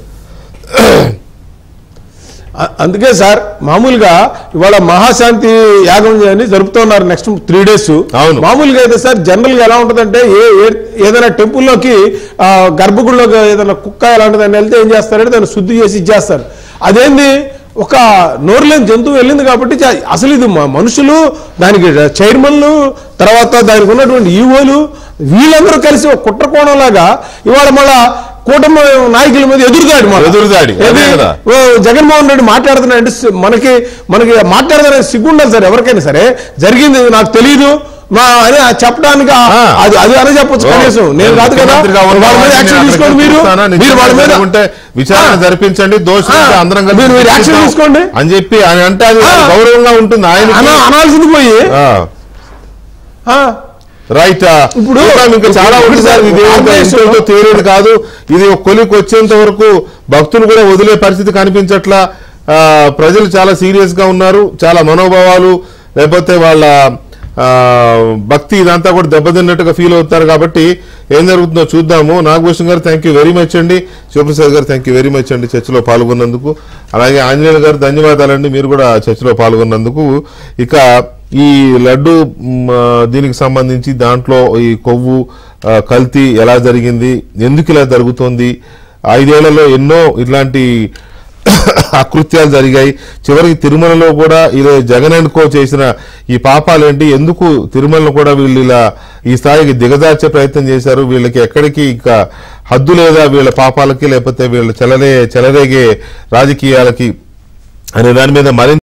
అ- అందుకే సార్ మామూలుగా ఇవాళ మహాశాంతి యాగం అని జరుపుతున్నారు నెక్స్ట్ త్రీ డేస్ అవును. మామూలుగా అయితే సార్ జనరల్ గా ఎలా ఉంటుందంటే ఏ ఏ- ఏదైనా టెంపుల్లోకి ఆ, గర్భగుడిలోకి ఏదైనా కుక్క ఎలాంటిదని వెళ్తే ఏం చేస్తారంటే దాన్ని శుద్ధి చేసి ఇచ్చేస్తారు అదేంది ఒక నోరు లేని జంతువు వెళ్ళింది కాబట్టి చా- అసలు ఇది మ- మనుషులు దానికి చైర్మన్లు తర్వాత దానికి ఉన్నటువంటి ఈవోలు వీళ్ళందరూ కలిసి ఒక కుట్ర కోణంలాగా ఇవాళ మళ్ళా కూటమి నాయకుల మీద ఎదురుదాడి మళ్ళా. ఎదురుదాడి, అదే ఏది? కదా. ఓ జగన్మోహన్ రెడ్డి మాట్లాడుతున్నాడు మనకి మనకి మాట్లాడదనే సిగ్గు ఉండాలి సార్ ఎవరికైనా సరే జరిగింది నాకు తెలియదు మా అని చెప్పడానికి ఆ- ఆ. అది అది అని చెప్పొచ్చు కనీసం నేను కాదు కదా ముఖ్యమంత్రిగా వాళ్ళ ఉన్న మీద వాడిని యాక్షన్ అక్కడికి తీసుకోండి మీరు చూస్తానా? మీరు వాళ్ళ మీద ఉంటే విచారణ ఆ. జరిపించండి దోషులు ఆ. అందరం కలిసి మీరు- మీరు యాక్షన్ శిక్షిస్తాం తీసుకోండి. అని చెప్పి ఆయన అంటే అది ఆ. గౌరవంగా ఉంటుంది ఆయన అన- అనాల్సింది పోయి ఆ, రైట్ ఇప్పుడు- ఇప్పుడు ఇంకా చాలా ఉంది సార్ ఇది భారతదేశంలో- ఇంతటితో తేలేది కాదు ఇది ఒక కొలికి వచ్చేంత వరకు భక్తులు కూడా వదిలే పరిస్థితి కనిపించట్లా ఆ, ప్రజలు చాలా సీరియస్ గా ఉన్నారు చాలా మనోభావాలు లేకపోతే వాళ్ళ ఆ, భక్తి ఇదంతా కూడా దెబ్బతిన్నట్టుగా ఫీల్ అవుతారు కాబట్టి ఏం జరుగుతుందో చూద్దాము నాగభూషణ్ గారు థ్యాంక్ యూ వెరీ మచ్ అండి శివప్రసాద్ గారు థ్యాంక్ యూ వెరీ మచ్ అండి చర్చలో పాల్గొన్నందుకు అలాగే ఆంజనేయులు గారు ధన్యవాదాలండి మీరు కూడా చర్చలో పాల్గొన్నందుకు ఇక ఈ లడ్డు మ్, ఆ, దీనికి సంబంధించి దాంట్లో ఈ కొవ్వు ఆ, కల్తీ ఎలా జరిగింది ఎందుకు ఇలా జరుగుతోంది ఐదేళ్లలో ఎన్నో ఇట్లాంటి అకృత్యాలు జరిగాయి చివరికి తిరుమలలో కూడా ఇలా జగన్ అండ్ కో చేసిన ఈ పాపాలేంటి ఎందుకు తిరుమలను కూడా వీళ్ళు ఇలా ఈ స్థాయికి దిగజార్చే ప్రయత్నం చేశారు వీళ్ళకి ఎక్కడికి ఇంకా హద్దు లేదా వీళ్ళ పాపాలకి లేకపోతే వీళ్ళ చెలరే చెలరేగే రాజకీయాలకి అనే దాని మీద మరింత